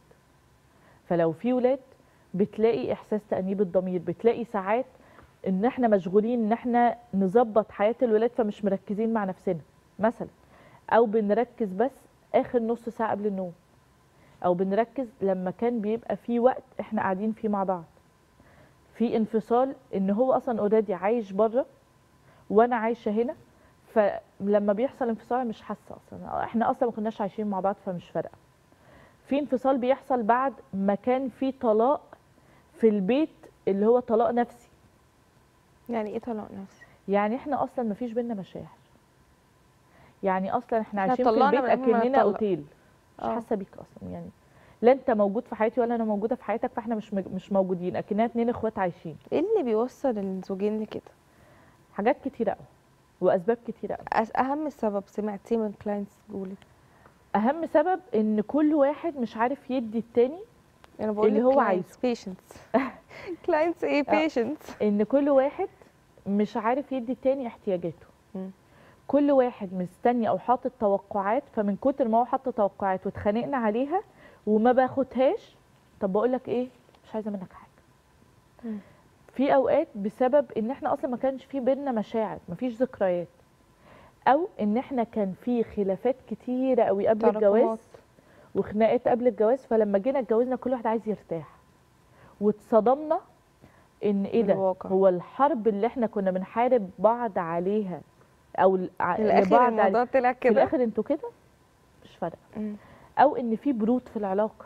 فلو في ولاد بتلاقي احساس تانيب الضمير بتلاقي ساعات ان احنا مشغولين ان احنا نظبط حياه الولاد فمش مركزين مع نفسنا مثلا او بنركز بس اخر نص ساعه قبل النوم او بنركز لما كان بيبقى في وقت احنا قاعدين فيه مع بعض في انفصال ان هو اصلا اوريدي عايش بره وانا عايشه هنا فلما بيحصل انفصال أنا مش حاسه اصلا احنا اصلا ما كناش عايشين مع بعض فمش فارقه في انفصال بيحصل بعد ما كان في طلاق في البيت اللي هو طلاق نفسي يعني ايه طلاق نفسي يعني احنا اصلا ما فيش بينا مشاعر يعني اصلا احنا إحنا عايشين في طلعنا البيت من قبل ما اكننا نطلق. اوتيل مش آه. حاسه بيك اصلا يعني لا انت موجود في حياتي ولا انا موجوده في حياتك فاحنا مش مج- مش موجودين اكننا اتنين اخوات عايشين ايه اللي بيوصل الزوجين لكده حاجات كتيره قوي واسباب كتيره قوي أس- اهم سبب سمعتيه من كلاينتس تقولي اهم سبب ان كل واحد مش عارف يدي التاني انا بقول اللي لك هو clients، عايزه. patients كلاينتس ايه آه. patients ان كل واحد مش عارف يدي التاني احتياجاته مم. كل واحد مستني او حاطط توقعات فمن كتر ما هو حاطط توقعات واتخانقنا عليها وما باخدهاش طب بقول لك ايه مش عايزه منك حاجه مم. في اوقات بسبب ان احنا اصلا ما كانش في بينا مشاعر مفيش ذكريات او ان احنا كان في خلافات كتيره قوي قبل تراكمات. الجواز وخناقات قبل الجواز فلما جينا اتجوزنا كل واحد عايز يرتاح واتصدمنا ان ايه ده بالواقع. هو الحرب اللي احنا كنا بنحارب بعض عليها او ال- ع- في الاخر لبعض الموضوع طلع في كده الاخر انتوا كده مش فارقه مم. او ان في برود في العلاقه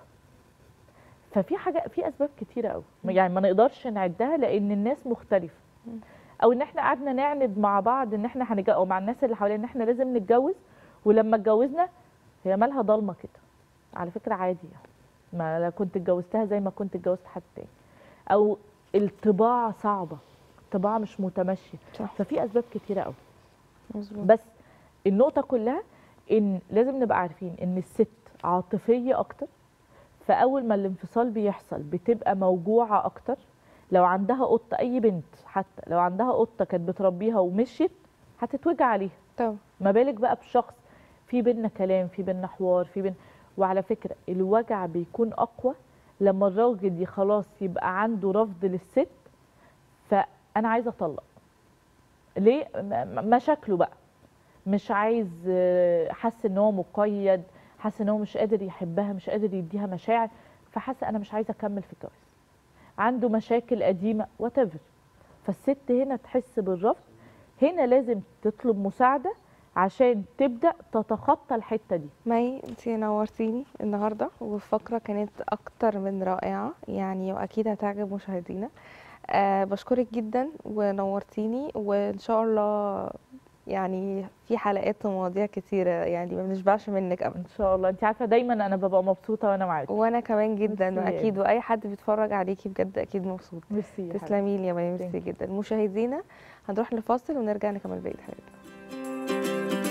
ففي حاجه في اسباب كتيره قوي يعني ما نقدرش نعدها لان الناس مختلفه مم. او ان احنا قعدنا نعند مع بعض ان احنا هنتجوز او مع الناس اللي حوالينا ان احنا لازم نتجوز ولما اتجوزنا هي مالها ضلمه كده على فكره عادي يعني ما لا كنت اتجوزتها زي ما كنت اتجوزت حد تاني او الطباع صعبه الطباع مش متمشيه صح ففي اسباب كتيره قوي مظبوط بس النقطة كلها إن لازم نبقى عارفين إن الست عاطفية أكتر فأول ما الانفصال بيحصل بتبقى موجوعة أكتر لو عندها قطة أي بنت حتى لو عندها قطة كانت بتربيها ومشيت هتتوجع عليها طب ما بالك بقى بشخص في بينا كلام في بينا حوار في بينا وعلى فكرة الوجع بيكون أقوى لما الراجل ي- خلاص يبقى عنده رفض للست فأنا عايزة أطلق ليه م- م- مشاكله بقى مش عايز آه، حاسس ان هو مقيد حاسس ان هو مش قادر يحبها مش قادر يديها مشاعر فحاسه انا مش عايزه اكمل في الجواز عنده مشاكل قديمه وات فالست هنا تحس بالرفض هنا لازم تطلب مساعده عشان تبدا تتخطى الحته دي مي انت نورتيني النهارده والفقره كانت اكتر من رائعه يعني واكيد هتعجب مشاهدينا أه بشكرك جدا ونورتيني وان شاء الله يعني في حلقات ومواضيع كتيره يعني ما بنشبعش منك ابدا ان شاء الله انت عارفه دايما انا ببقى مبسوطه وانا معاكي وانا كمان جدا ميرسي يا واكيد واي حد بيتفرج عليكي بجد اكيد مبسوط ميرسي يا حبيبتي. تسلمي لي يا مي ميرسي Thank جدا مشاهدينا هنروح لفاصل ونرجع نكمل بقيه حلقتنا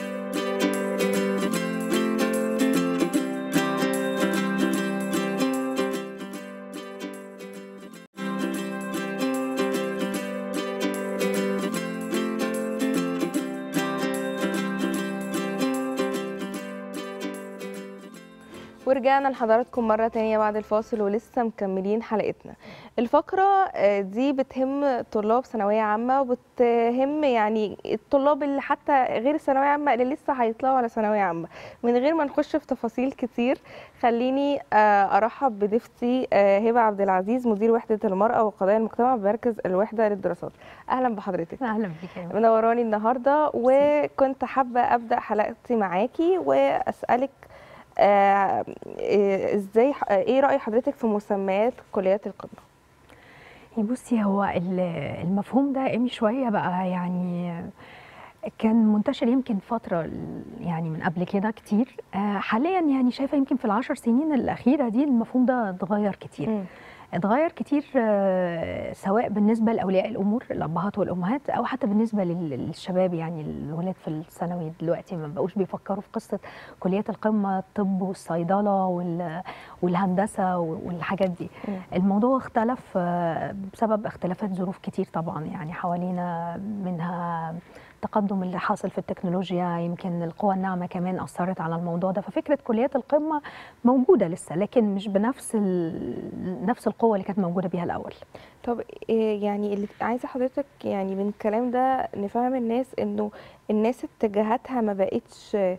ورجعنا لحضراتكم مرة تانية بعد الفاصل ولسه مكملين حلقتنا الفقرة آه، دي بتهم طلاب ثانوية عامة وبتهم يعني الطلاب اللي حتى غير ثانوية عامة اللي لسه هيطلعوا على ثانوية عامة من غير ما نخش في تفاصيل كتير خليني آه، أرحب بضيفتي آه، هبة عبد العزيز مدير وحدة المرأة وقضايا المجتمع بمركز الوحدة للدراسات أهلا بحضرتك اهلا بيك يا منوراني النهارده وكنت حابه ابدا حلقتي معاكي واسالك آه، إيه- ازاي ح- ايه راي حضرتك في مسميات كليات القمه هي بصي هو ال- المفهوم ده قامي شويه بقى يعني كان منتشر يمكن فتره ال- يعني من قبل كده كتير آه، حاليا يعني شايفه يمكن في العشر سنين الاخيره دي المفهوم ده اتغير كتير مم. اتغير كتير آه، سواء بالنسبه لاولياء الامور الابهات والامهات او حتى بالنسبه لل- للشباب يعني الولاد في الثانوي دلوقتي ما بقوش بيفكروا في قصه كليات القمه الطب والصيدله وال- والهندسه والحاجات دي مم. الموضوع اختلف آه، بسبب اختلافات ظروف كتير طبعا يعني حوالينا منها التقدم اللي حاصل في التكنولوجيا يمكن القوى الناعمه كمان اثرت على الموضوع ده ففكره كليات القمه موجوده لسه لكن مش بنفس ال- نفس القوه اللي كانت موجوده بيها الاول طب إيه يعني اللي عايزه حضرتك يعني من الكلام ده نفهم الناس انه الناس اتجاهاتها ما بقتش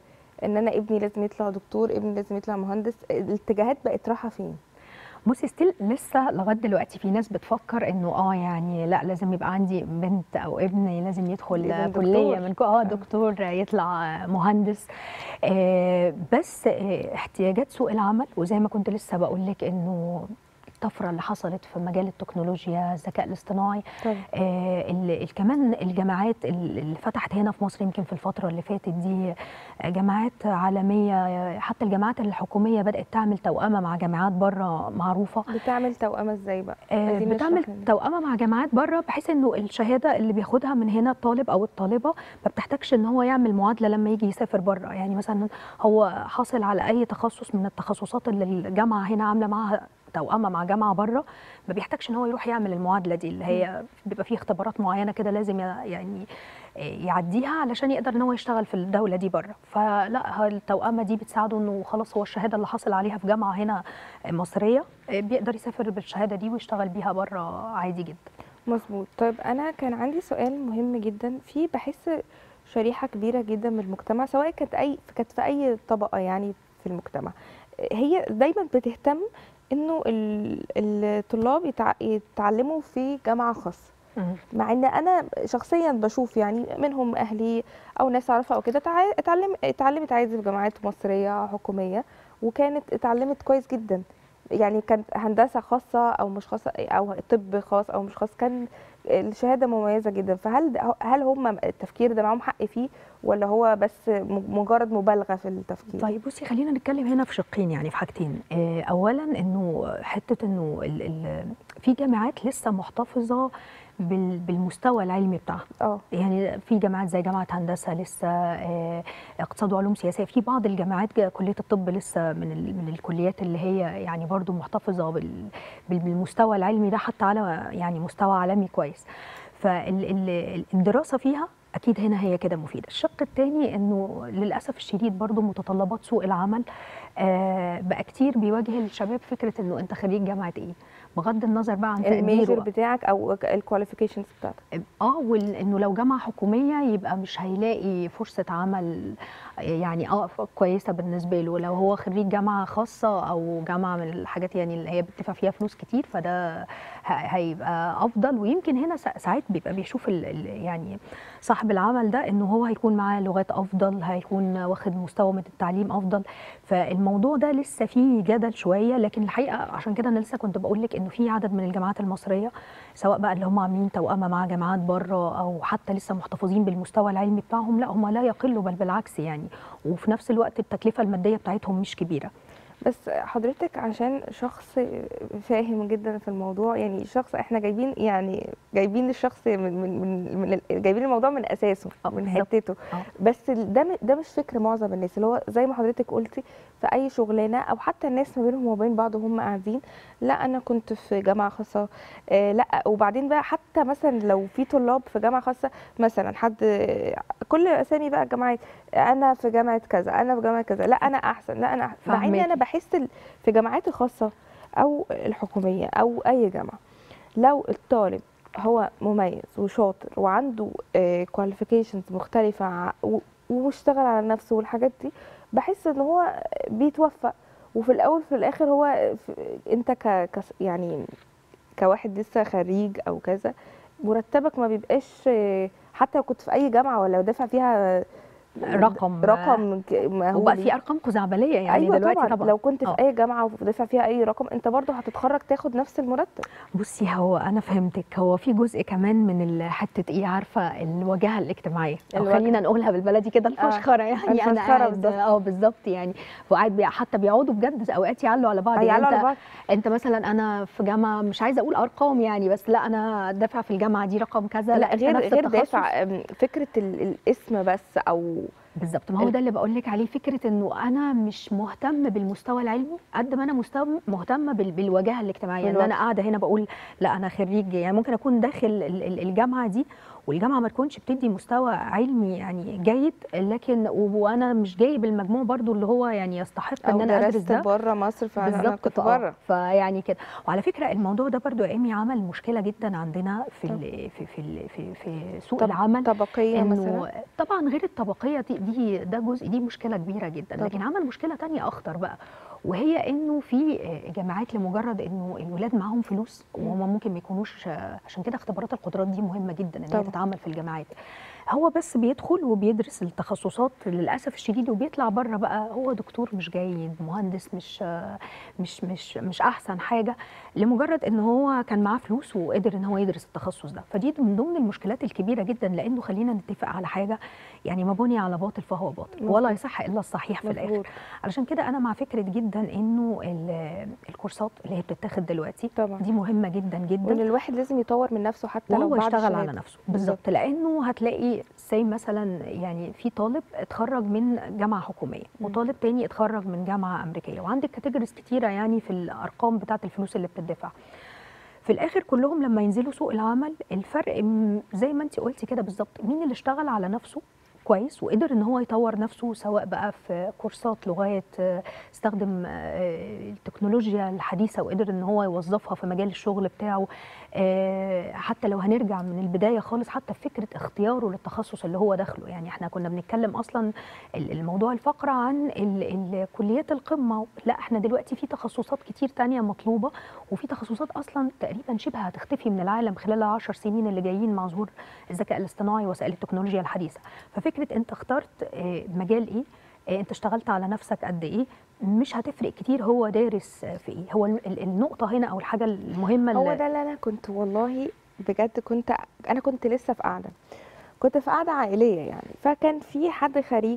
ان انا ابني لازم يطلع دكتور ابني لازم يطلع مهندس الاتجاهات بقت رايحه فين بصي ستيل لسه لغايه دلوقتي في ناس بتفكر انه اه يعني لا لازم يبقى عندي بنت او ابن لازم يدخل لازم كليه دكتور. من كو- اه دكتور يطلع مهندس آه بس آه احتياجات سوق العمل وزي ما كنت لسه بقول لك انه الطفره اللي حصلت في مجال التكنولوجيا الذكاء الاصطناعي طبعا آه، ال- ال- كمان الجامعات ال- اللي فتحت هنا في مصر يمكن في الفترة اللي فاتت دي آه، جامعات عالمية آه، حتى الجامعات الحكومية بدأت تعمل توأمة مع جامعات بره معروفة بتعمل توأمة ازاي بقى آه، عايزين بتعمل نشرح لنا. توأمة مع جامعات بره بحيث انه الشهادة اللي بياخدها من هنا الطالب او الطالبة ما بتحتاجش ان هو يعمل معادلة لما يجي يسافر بره يعني مثلا هو حاصل على اي تخصص من التخصصات اللي الجامعة هنا عاملة معاها توأمة مع جامعة بره ما بيحتاجش ان هو يروح يعمل المعادلة دي اللي هي بيبقى فيه اختبارات معينة كده لازم ي- يعني يعديها علشان يقدر ان هو يشتغل في الدولة دي بره فلا ها التوأمة دي بتساعده انه خلاص هو الشهادة اللي حاصل عليها في جامعة هنا مصرية بيقدر يسافر بالشهادة دي ويشتغل بيها بره عادي جدا مظبوط طيب انا كان عندي سؤال مهم جدا في بحس شريحه كبيره جدا من المجتمع سواء كانت اي كانت في اي طبقه يعني في المجتمع هي دايما بتهتم انه ال- الطلاب يتع- يتعلموا في جامعه خاصه مع ان انا شخصيا بشوف يعني منهم اهلي او ناس اعرفها او كده تع- اتعلم اتعلمت عادي في جامعات مصريه حكوميه وكانت اتعلمت كويس جدا يعني كانت هندسه خاصه او مش خاصه او طب خاص او مش خاص كان الشهاده مميزه جدا فهل ده- هل هم التفكير ده معاهم حق فيه ولا هو بس م- مجرد مبالغه في التفكير طيب بصي خلينا نتكلم هنا في شقين يعني في حاجتين آه، اولا انه حته انه ال ال في جامعات لسه محتفظه بال- بالمستوى العلمي بتاعها اه يعني في جامعات زي جامعه هندسه لسه آه، اقتصاد وعلوم سياسيه في بعض الجامعات جا- كليه الطب لسه من ال- من الكليات اللي هي يعني برضو محتفظه بال- بال- بالمستوى العلمي ده حتى على يعني مستوى عالمي كويس فالدراسه فيها اكيد هنا هي كده مفيده الشق الثاني انه للاسف الشديد برضو متطلبات سوق العمل آه، بقى كتير بيواجه الشباب فكره انه انت خريج جامعه ايه بغض النظر بقى عن الميجر تقديره بتاعك او الكواليفيكيشنز بتاعتك اه وانه لو جامعه حكوميه يبقى مش هيلاقي فرصه عمل يعني اه كويسه بالنسبه له لو هو خريج جامعه خاصه او جامعه من الحاجات يعني اللي هي بتدفع فيها فلوس كتير فده ه- هيبقى افضل ويمكن هنا سا- ساعات بيبقى بيشوف ال ال يعني صاحب العمل ده انه هو هيكون معاه لغات افضل هيكون واخد مستوى من التعليم افضل فالموضوع ده لسه فيه جدل شويه لكن الحقيقه عشان كده انا لسه كنت بقول لك انه في عدد من الجامعات المصريه سواء بقى اللي هم عاملين توأمة مع جامعات بره او حتى لسه محتفظين بالمستوى العلمي بتاعهم لا هم لا يقلوا بل بالعكس يعني وفي نفس الوقت التكلفه الماديه بتاعتهم مش كبيره بس حضرتك عشان شخص فاهم جدا في الموضوع يعني شخص احنا جايبين يعني جايبين الشخص من من من, من ال- جايبين الموضوع من اساسه آه، من بالظبط. حتته آه. بس ال- ده م- ده مش فكر معظم الناس اللي هو زي ما حضرتك قلتي في اي شغلانه او حتى الناس ما بينهم وبين بعض وهم قاعدين لا انا كنت في جامعه خاصه آه لا وبعدين بقى حتى مثلا لو في طلاب في جامعه خاصه مثلا حد كل اسامي بقى الجامعات انا في جامعه كذا انا في جامعه كذا لا انا احسن لا انا أحسن. مع اني انا فهماكي. بحس ال- في جامعات الخاصه او الحكوميه او اي جامعه لو الطالب هو مميز وشاطر وعنده كواليفيكيشنز مختلفه ع- و- واشتغل على نفسه والحاجات دي بحس ان هو بيتوفق وفي الاول في الاخر هو في انت ك كس- يعني كواحد لسه خريج او كذا مرتبك ما بيبقاش آه، حتى لو كنت في اي جامعه ولا دافع فيها رقم رقم ك- مهول وبقى في ارقام خزعبليه يعني ايوه دلوقتي طبعا, طبعا لو كنت في آه. اي جامعه ودافع فيها اي رقم انت برضه هتتخرج تاخد نفس المرتب بصي هو انا فهمتك هو في جزء كمان من ال- حته ايه عارفه الواجهه الاجتماعيه او الواجهة. خلينا نقولها بالبلدي كده الفشخره يعني انا الفشخرة قاعد بالظبط. اه بالظبط يعني وقاعد بي- حتى بيقعدوا بجد اوقات يعلوا على بعض يعني هيعلوا انت على بعض انت مثلا انا في جامعه مش عايزه اقول ارقام يعني بس لا انا دافع في الجامعه دي رقم كذا لا أنت غير نفس غير التخصص. دافع أم، فكره ال- الاسم بس او بالظبط ما هو ده اللي بقول لك عليه فكره انه انا مش مهتم بالمستوى العلمي قد ما انا مستوى مهتمه بال- بالواجهه الاجتماعيه ان بالواجهة. انا قاعده هنا بقول لا انا خريج يعني ممكن اكون داخل ال- ال- الجامعه دي والجامعه ما تكونش بتدي مستوى علمي يعني جيد لكن و- وانا مش جايب المجموع برضو اللي هو يعني يستحق ان او انا ادرس درست ده بره مصر فانا أنا كنت فآه، بره فيعني كده وعلى فكره الموضوع ده برضو يا ايمي عمل مشكله جدا عندنا في ال في في ال في, في سوق طب- العمل طبقيه مثلا انه طبعا غير الطبقيه دي دي ده جزء دي مشكله كبيره جدا طبعا. لكن عمل مشكله تانية اخطر بقى وهي انه في آه، جامعات لمجرد انه الولاد معاهم فلوس وهم ممكن ما يكونوش آه، عشان كده اختبارات القدرات دي مهمه جدا ان طبعا. هي تتعمل في الجامعات هو بس بيدخل وبيدرس التخصصات للاسف الشديد وبيطلع بره بقى هو دكتور مش جيد مهندس مش آه، مش مش مش احسن حاجه لمجرد ان هو كان معاه فلوس وقدر ان هو يدرس التخصص ده فدي من ضمن المشكلات الكبيره جدا لانه خلينا نتفق على حاجه يعني ما بني على باطل فهو باطل ولا مظبوط. يصح الا الصحيح في الاخر مظبوط. علشان كده انا مع فكره جدا انه ال- الكورسات اللي هي بتتاخد دلوقتي طبعا دي مهمه جدا جدا وان الواحد لازم يطور من نفسه حتى لو وهو بعد يشتغل على الشهادة. نفسه بالظبط لانه هتلاقي زي مثلا يعني في طالب اتخرج من جامعه حكوميه مم. وطالب تاني اتخرج من جامعه امريكيه وعندك كاتيجوريز كتيره يعني في الارقام بتاعه الفلوس اللي بتدفع في الاخر كلهم لما ينزلوا سوق العمل الفرق م- زي ما انت قلتي كده بالظبط مين اللي اشتغل على نفسه كويس وقدر ان هو يطور نفسه سواء بقى في كورسات لغات آه، استخدم آه، التكنولوجيا الحديثه وقدر ان هو يوظفها في مجال الشغل بتاعه آه، حتى لو هنرجع من البدايه خالص حتى في فكره اختياره للتخصص اللي هو داخله يعني احنا كنا بنتكلم اصلا ال- الموضوع الفقره عن ال- ال- كليات القمه لا احنا دلوقتي في تخصصات كتير تانية مطلوبه وفي تخصصات اصلا تقريبا شبه هتختفي من العالم خلال العشر سنين اللي جايين مع ظهور الذكاء الاصطناعي وسائل التكنولوجيا الحديثه ففكره انت اخترت آه، مجال ايه آه، انت اشتغلت على نفسك قد ايه مش هتفرق كتير هو دارس آه، في ايه هو ال- ال- النقطه هنا او الحاجه المهمه هو اللي ده اللي انا كنت والله بجد كنت انا كنت لسه في قاعده كنت في قاعده عائليه يعني فكان في حد خريج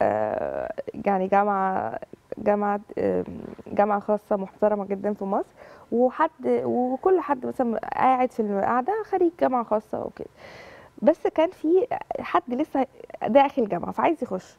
آه، يعني جامعه جامعه آم، جامعه خاصه محترمه جدا في مصر وحد وكل حد مثلا قاعد في القعده خريج جامعه خاصه وكده بس كان في حد لسه داخل جامعه فعايز يخش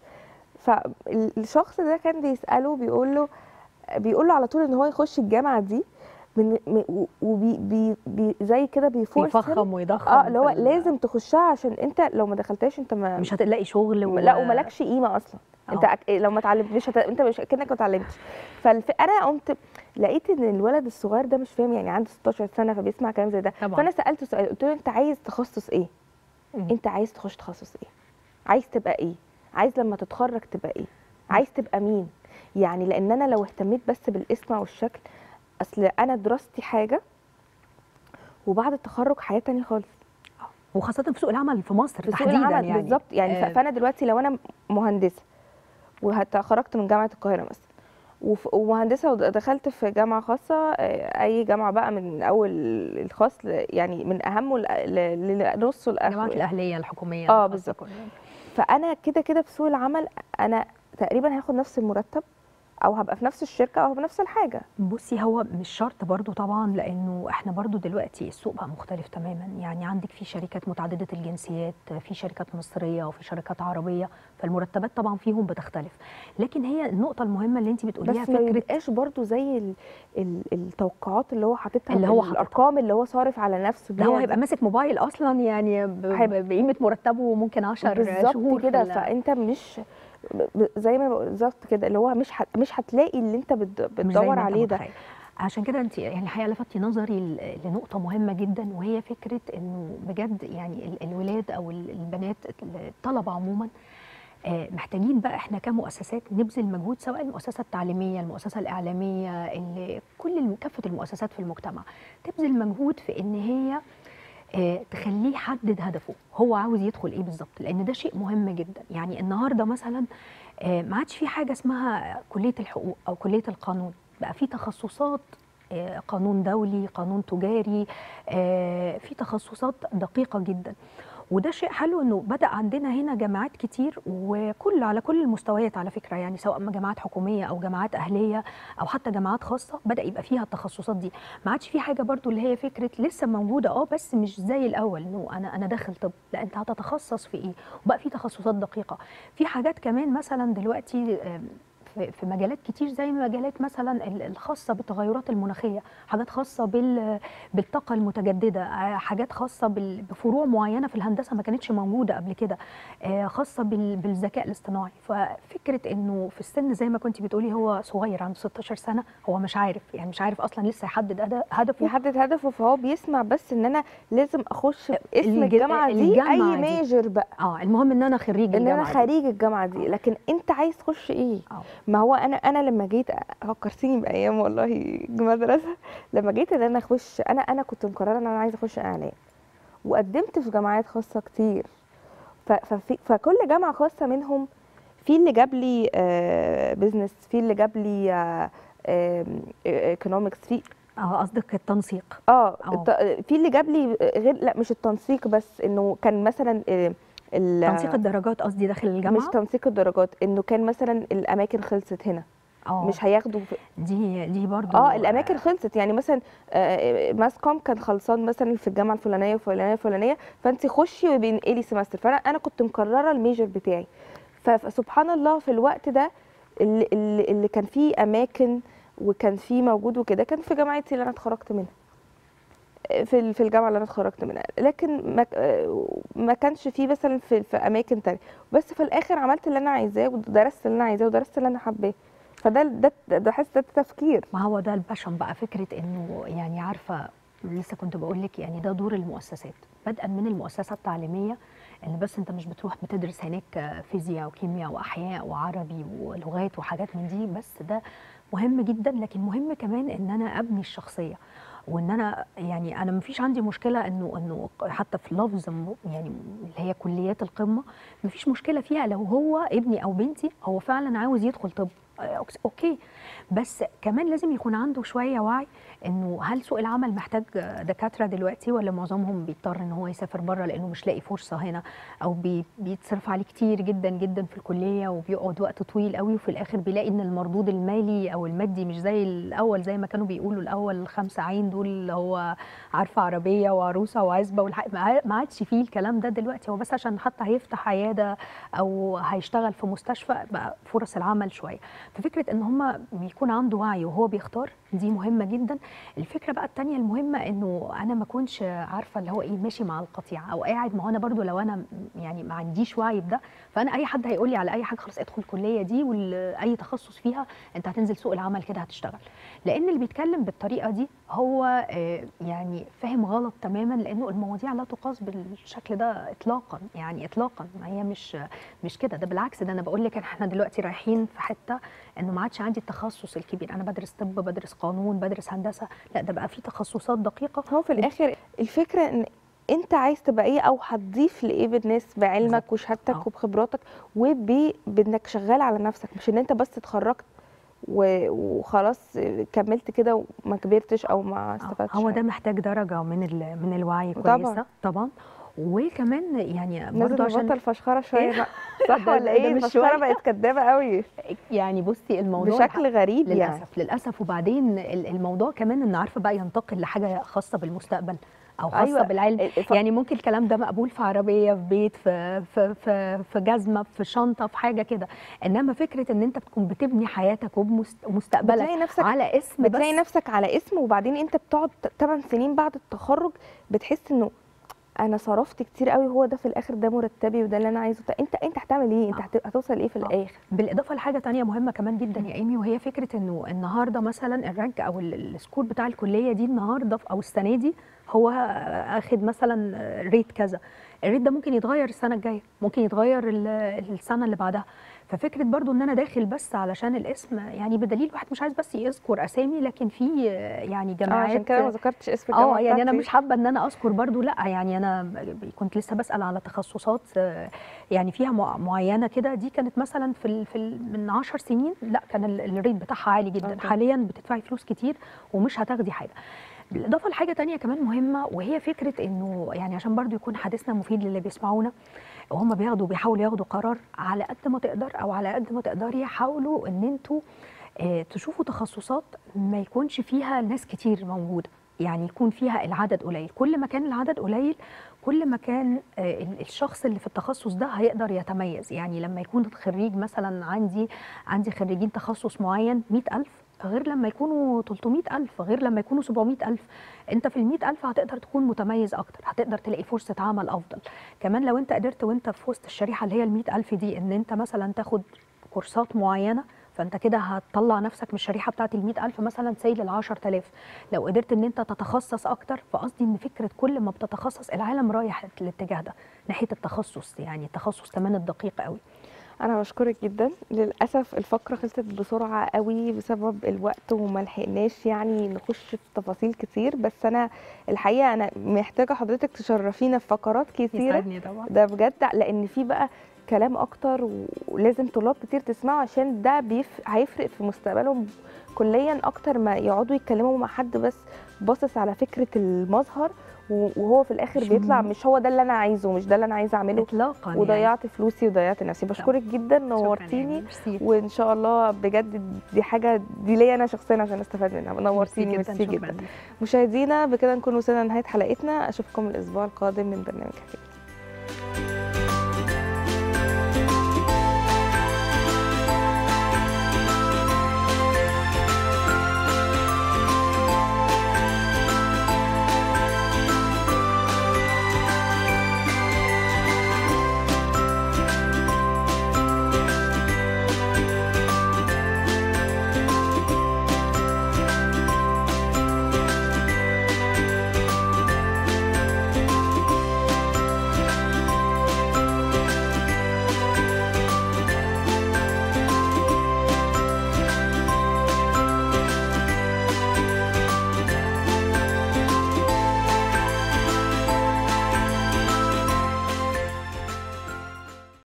فالشخص ده كان بيساله بيقول له بيقول له على طول ان هو يخش الجامعه دي من من- وبي بي بي زي كده بيفورس يفخم ويضخم اه اللي هو في ال- لازم تخشها عشان انت لو ما دخلتهاش انت ما مش هتلاقي شغل و... لا وملكش قيمه اصلا انت آه. أك... لو ما اتعلمت مش هت... انت مش كانك ما اتعلمتش فالف... انا قمت لقيت ان الولد الصغير ده مش فاهم يعني عنده 16 سنه فبيسمع كلام زي ده طبعا. فانا سالته سؤال قلت له انت عايز تخصص ايه مم. انت عايز تخش تخصص ايه عايز تبقى ايه عايز لما تتخرج تبقى ايه عايز تبقى مين يعني لان انا لو اهتميت بس بالاسم والشكل اصل انا دراستي حاجه وبعد التخرج حياه تانية خالص وخاصه في سوق العمل في مصر في سوق تحديدا العمل يعني بالظبط يعني آه، ف- فانا دلوقتي لو انا مهندسه وخرجت من جامعه القاهره مثلا وف- ومهندسه ودخلت في جامعه خاصه آه، اي جامعه بقى من اول الخاص ل- يعني من اهمه ل- ل- لنصه الجامعات لاخره يعني. الاهليه الحكوميه آه، الخاصة بالظبط. كلها. فانا كده كده في سوق العمل انا تقريبا هاخد نفس المرتب او هبقى في نفس الشركه او بنفس الحاجه بصي هو مش شرط برضو طبعا لانه احنا برضو دلوقتي السوق بقى مختلف تماما يعني عندك في شركات متعدده الجنسيات في شركات مصريه وفي شركات عربيه فالمرتبات طبعا فيهم بتختلف لكن هي النقطه المهمه اللي انت بتقوليها بس ما فكره يبقاش برضو زي ال ال التوقعات اللي هو حاططها اللي هو حاططها. الارقام اللي هو صارف على نفسه ده هو بيها هيبقى دي. ماسك موبايل اصلا يعني ب- هيبقى- ب- بقيمه مرتبه ممكن 10 بالظبط شهور في كده ال- فانت مش ب- ب- زي ما بقول بالظبط كده اللي هو مش هت مش هتلاقي اللي انت بت- مش زي بتدور ما أنت عليه ده متخيل. عشان كده انت يعني الحقيقه لفتي نظري ل- لنقطه مهمه جدا وهي فكره انه بجد يعني ال- الولاد او ال- البنات الطلبه عموما آه، محتاجين بقى احنا كمؤسسات نبذل مجهود سواء المؤسسه التعليميه المؤسسه الاعلاميه ال- كل الم- كافه المؤسسات في المجتمع تبذل مجهود في ان هي آه، تخليه يحدد هدفه هو عاوز يدخل ايه بالظبط لان ده شيء مهم جدا يعني النهارده مثلا آه، ما عادش في حاجه اسمها كليه الحقوق او كليه القانون بقى في تخصصات آه، قانون دولي قانون تجاري آه، في تخصصات دقيقه جدا وده شيء حلو انه بدا عندنا هنا جامعات كتير وكل على كل المستويات على فكره يعني سواء ما جامعات حكوميه او جامعات اهليه او حتى جامعات خاصه بدا يبقى فيها التخصصات دي ما عادش في حاجه برضو اللي هي فكره لسه موجوده اه بس مش زي الاول انه انا انا داخل طب لا انت هتتخصص في ايه وبقى في تخصصات دقيقه في حاجات كمان مثلا دلوقتي آم، في في مجالات كتير زي مجالات مثلا ال- الخاصه بالتغيرات المناخيه حاجات خاصه بال بالطاقه المتجدده آه، حاجات خاصه بال- بفروع معينه في الهندسه ما كانتش موجوده قبل كده آه، خاصه بال- بالذكاء الاصطناعي ففكره انه في السن زي ما كنت بتقولي هو صغير عنده 16 سنه هو مش عارف يعني مش عارف اصلا لسه يحدد هد- هدفه يحدد هدفه فهو بيسمع بس ان انا لازم اخش باسم الج- الجامعه دي الجامعة اي دي. ميجر بقى اه المهم ان انا خريج ان انا الجامعه دي. خريج الجامعه دي لكن انت عايز تخش ايه آه. ما هو انا انا لما جيت فكرتيني بايام والله المدرسه لما جيت ان انا اخش انا انا كنت مقرره ان انا عايزه اخش اعلام وقدمت في جامعات خاصه كتير ف- ففي فكل جامعه خاصه منهم في اللي جاب لي بزنس في اللي جاب لي ايكونومكس في اه قصدك التنسيق اه أه. الت- في اللي جاب لي غير لا مش التنسيق بس انه كان مثلا آه، ال- تنسيق الدرجات قصدي داخل الجامعه مش تنسيق الدرجات انه كان مثلا الاماكن خلصت هنا اه مش هياخدوا في دي دي برضو اه الاماكن خلصت يعني مثلا آه، ماس كوم كان خلصان مثلا في الجامعه الفلانيه والفلانيه الفلانيه فانت خشي وبينقلي سمستر فانا انا كنت مقرره الميجر بتاعي ف- فسبحان الله في الوقت ده اللي, اللي اللي كان فيه اماكن وكان فيه موجود وكده كان في جامعتي اللي انا اتخرجت منها في ال- في الجامعه اللي انا اتخرجت منها لكن ما ك- آه، ما كانش فيه مثلا في, في اماكن تانية بس في الاخر عملت اللي انا عايزاه ودرست اللي انا عايزاه ودرست اللي انا حباه فده ده ده ده حس ده تفكير ما هو ده الباشن بقى فكره انه يعني عارفه لسه كنت بقول لك يعني ده دور المؤسسات بدءا من المؤسسه التعليميه اللي بس انت مش بتروح بتدرس هناك فيزياء وكيمياء واحياء وعربي ولغات وحاجات من دي بس ده مهم جدا لكن مهم كمان ان انا ابني الشخصيه وان انا يعني انا مفيش عندي مشكله انه انه حتى في لفظ م- يعني اللي هي كليات القمه مفيش مشكله فيها لو هو ابني او بنتي هو فعلا عاوز يدخل طب آه، أوكس- اوكي بس كمان لازم يكون عنده شويه وعي انه هل سوق العمل محتاج دكاتره دلوقتي ولا معظمهم بيضطر ان هو يسافر بره لانه مش لاقي فرصه هنا او بي بيتصرف عليه كتير جدا جدا في الكليه وبيقعد وقت طويل قوي وفي الاخر بيلاقي ان المردود المالي او المادي مش زي الاول زي ما كانوا بيقولوا الاول الخمسه عين دول اللي هو عارفه عربيه وعروسه وعزبه والحق ما ما عادش فيه الكلام ده دلوقتي هو بس عشان حتى هيفتح عياده او هيشتغل في مستشفى بقى فرص العمل شويه ففكره ان هم بيكون عنده وعي وهو بيختار دي مهمه جدا الفكره بقى التانية المهمه انه انا ما اكونش عارفه اللي هو ايه ماشي مع القطيع او قاعد ما هو انا برضو لو انا م- يعني ما عنديش وعي بده فانا اي حد هيقول لي على اي حاجه خلاص ادخل الكليه دي واي تخصص فيها انت هتنزل سوق العمل كده هتشتغل لان اللي بيتكلم بالطريقه دي هو آه، يعني فاهم غلط تماما لانه المواضيع لا تقاس بالشكل ده اطلاقا يعني اطلاقا ما هي مش مش كده ده بالعكس ده انا بقول لك احنا دلوقتي رايحين في حته انه ما عادش عندي التخصص الكبير انا بدرس طب بدرس قانون بدرس هندسه لا ده بقى في تخصصات دقيقه هو في الاخر الفكره ان انت عايز تبقى ايه او هتضيف لايه بالناس بعلمك بالظبط. وشهادتك آه. وبخبراتك وبانك شغال على نفسك مش ان انت بس اتخرجت و- وخلاص كملت كده وما كبرتش او ما آه، استفدتش هو ده حاجة. محتاج درجه من ال- من الوعي طبعاً. كويسه طبعا وكمان يعني لازم برضه عشان نبطل فشخره شويه إيه؟ بقى صح ده- ولا ده ايه مش الفشخره شوية. بقت كدابه قوي يعني بصي الموضوع بشكل غريب يعني للاسف للاسف وبعدين ال- الموضوع كمان ان عارفه بقى ينتقل لحاجه خاصه بالمستقبل او خاصه أيوة. بالعلم الف- يعني ممكن الكلام ده مقبول في عربيه في بيت في في في, في جزمه في شنطه في حاجه كده انما فكره ان انت بتكون بتبني حياتك ومستقبلك بتلاقي نفسك على اسم بتلاقي بس نفسك على اسم وبعدين انت بتقعد 8 سنين بعد التخرج بتحس انه انا صرفت كتير قوي هو ده في الاخر ده مرتبي وده اللي انا عايزه طب انت انت هتعمل ايه انت آه. هت- هتوصل ايه في آه. الاخر بالاضافه لحاجه تانية مهمه كمان جدا يا ايمي وهي فكره انه النهارده مثلا الرانك او ال- السكور بتاع الكليه دي النهارده او السنه دي هو اخد مثلا ريت كذا الريت ده ممكن يتغير السنه الجايه ممكن يتغير ال- السنه اللي بعدها ففكره برضو ان انا داخل بس علشان الاسم يعني بدليل واحد مش عايز بس يذكر اسامي لكن في يعني اه جامعات عشان كده ما ذكرتش اسم الجامعه اه يعني انا بتاعتي. مش حابه ان انا اذكر برضو لا يعني انا ب- كنت لسه بسال على تخصصات آه، يعني فيها مع- معينه كده دي كانت مثلا في ال في ال من 10 سنين لا كان ال- الريت بتاعها عالي جدا أوكي. حاليا بتدفعي فلوس كتير ومش هتاخدي حاجه بالاضافه لحاجه تانية كمان مهمه وهي فكره انه يعني عشان برضو يكون حديثنا مفيد للي بيسمعونا وهم بياخدوا بيحاولوا ياخدوا قرار على قد ما تقدر او على قد ما تقدري حاولوا ان انتوا آه، تشوفوا تخصصات ما يكونش فيها ناس كتير موجوده يعني يكون فيها العدد قليل كل ما كان العدد قليل كل ما كان آه، ال- الشخص اللي في التخصص ده هيقدر يتميز يعني لما يكون خريج مثلا عندي عندي خريجين تخصص معين 100000 غير لما يكونوا 300000 غير لما يكونوا 700000 انت في ال 100000 هتقدر تكون متميز اكتر هتقدر تلاقي فرصه عمل افضل كمان لو انت قدرت وانت في وسط الشريحه اللي هي ال 100000 دي ان انت مثلا تاخد كورسات معينه فانت كده هتطلع نفسك من الشريحه بتاعت ال 100000 مثلا سي لل 10000 لو قدرت ان انت تتخصص اكتر فقصدي ان فكره كل ما بتتخصص العالم رايح الاتجاه ده ناحيه التخصص يعني التخصص كمان الدقيق قوي انا بشكرك جدا للاسف الفقره خلصت بسرعه قوي بسبب الوقت وما لحقناش يعني نخش في تفاصيل كتير بس انا الحقيقه انا محتاجه حضرتك تشرفينا في فقرات كتيره يسعدني طبعا ده بجد لان في بقى كلام اكتر ولازم طلاب كتير تسمعوا عشان ده بيف... هيفرق في مستقبلهم كليا اكتر ما يقعدوا يتكلموا مع حد بس باصص على فكره المظهر و- وهو في الاخر مش بيطلع م- مش هو ده اللي انا عايزه مش ده اللي انا عايزه اعمله اطلاقا يعني. وضيعت فلوسي وضيعت نفسي بشكرك جدا شكراً نورتيني يعني. ميرسي. وان شاء الله بجد دي حاجه دي ليا انا شخصيا عشان استفاد منها نورتيني ميرسي ميرسي شكراً جدا ليك. مشاهدينا بكده نكون وصلنا لنهايه حلقتنا اشوفكم الاسبوع القادم من برنامج حكايه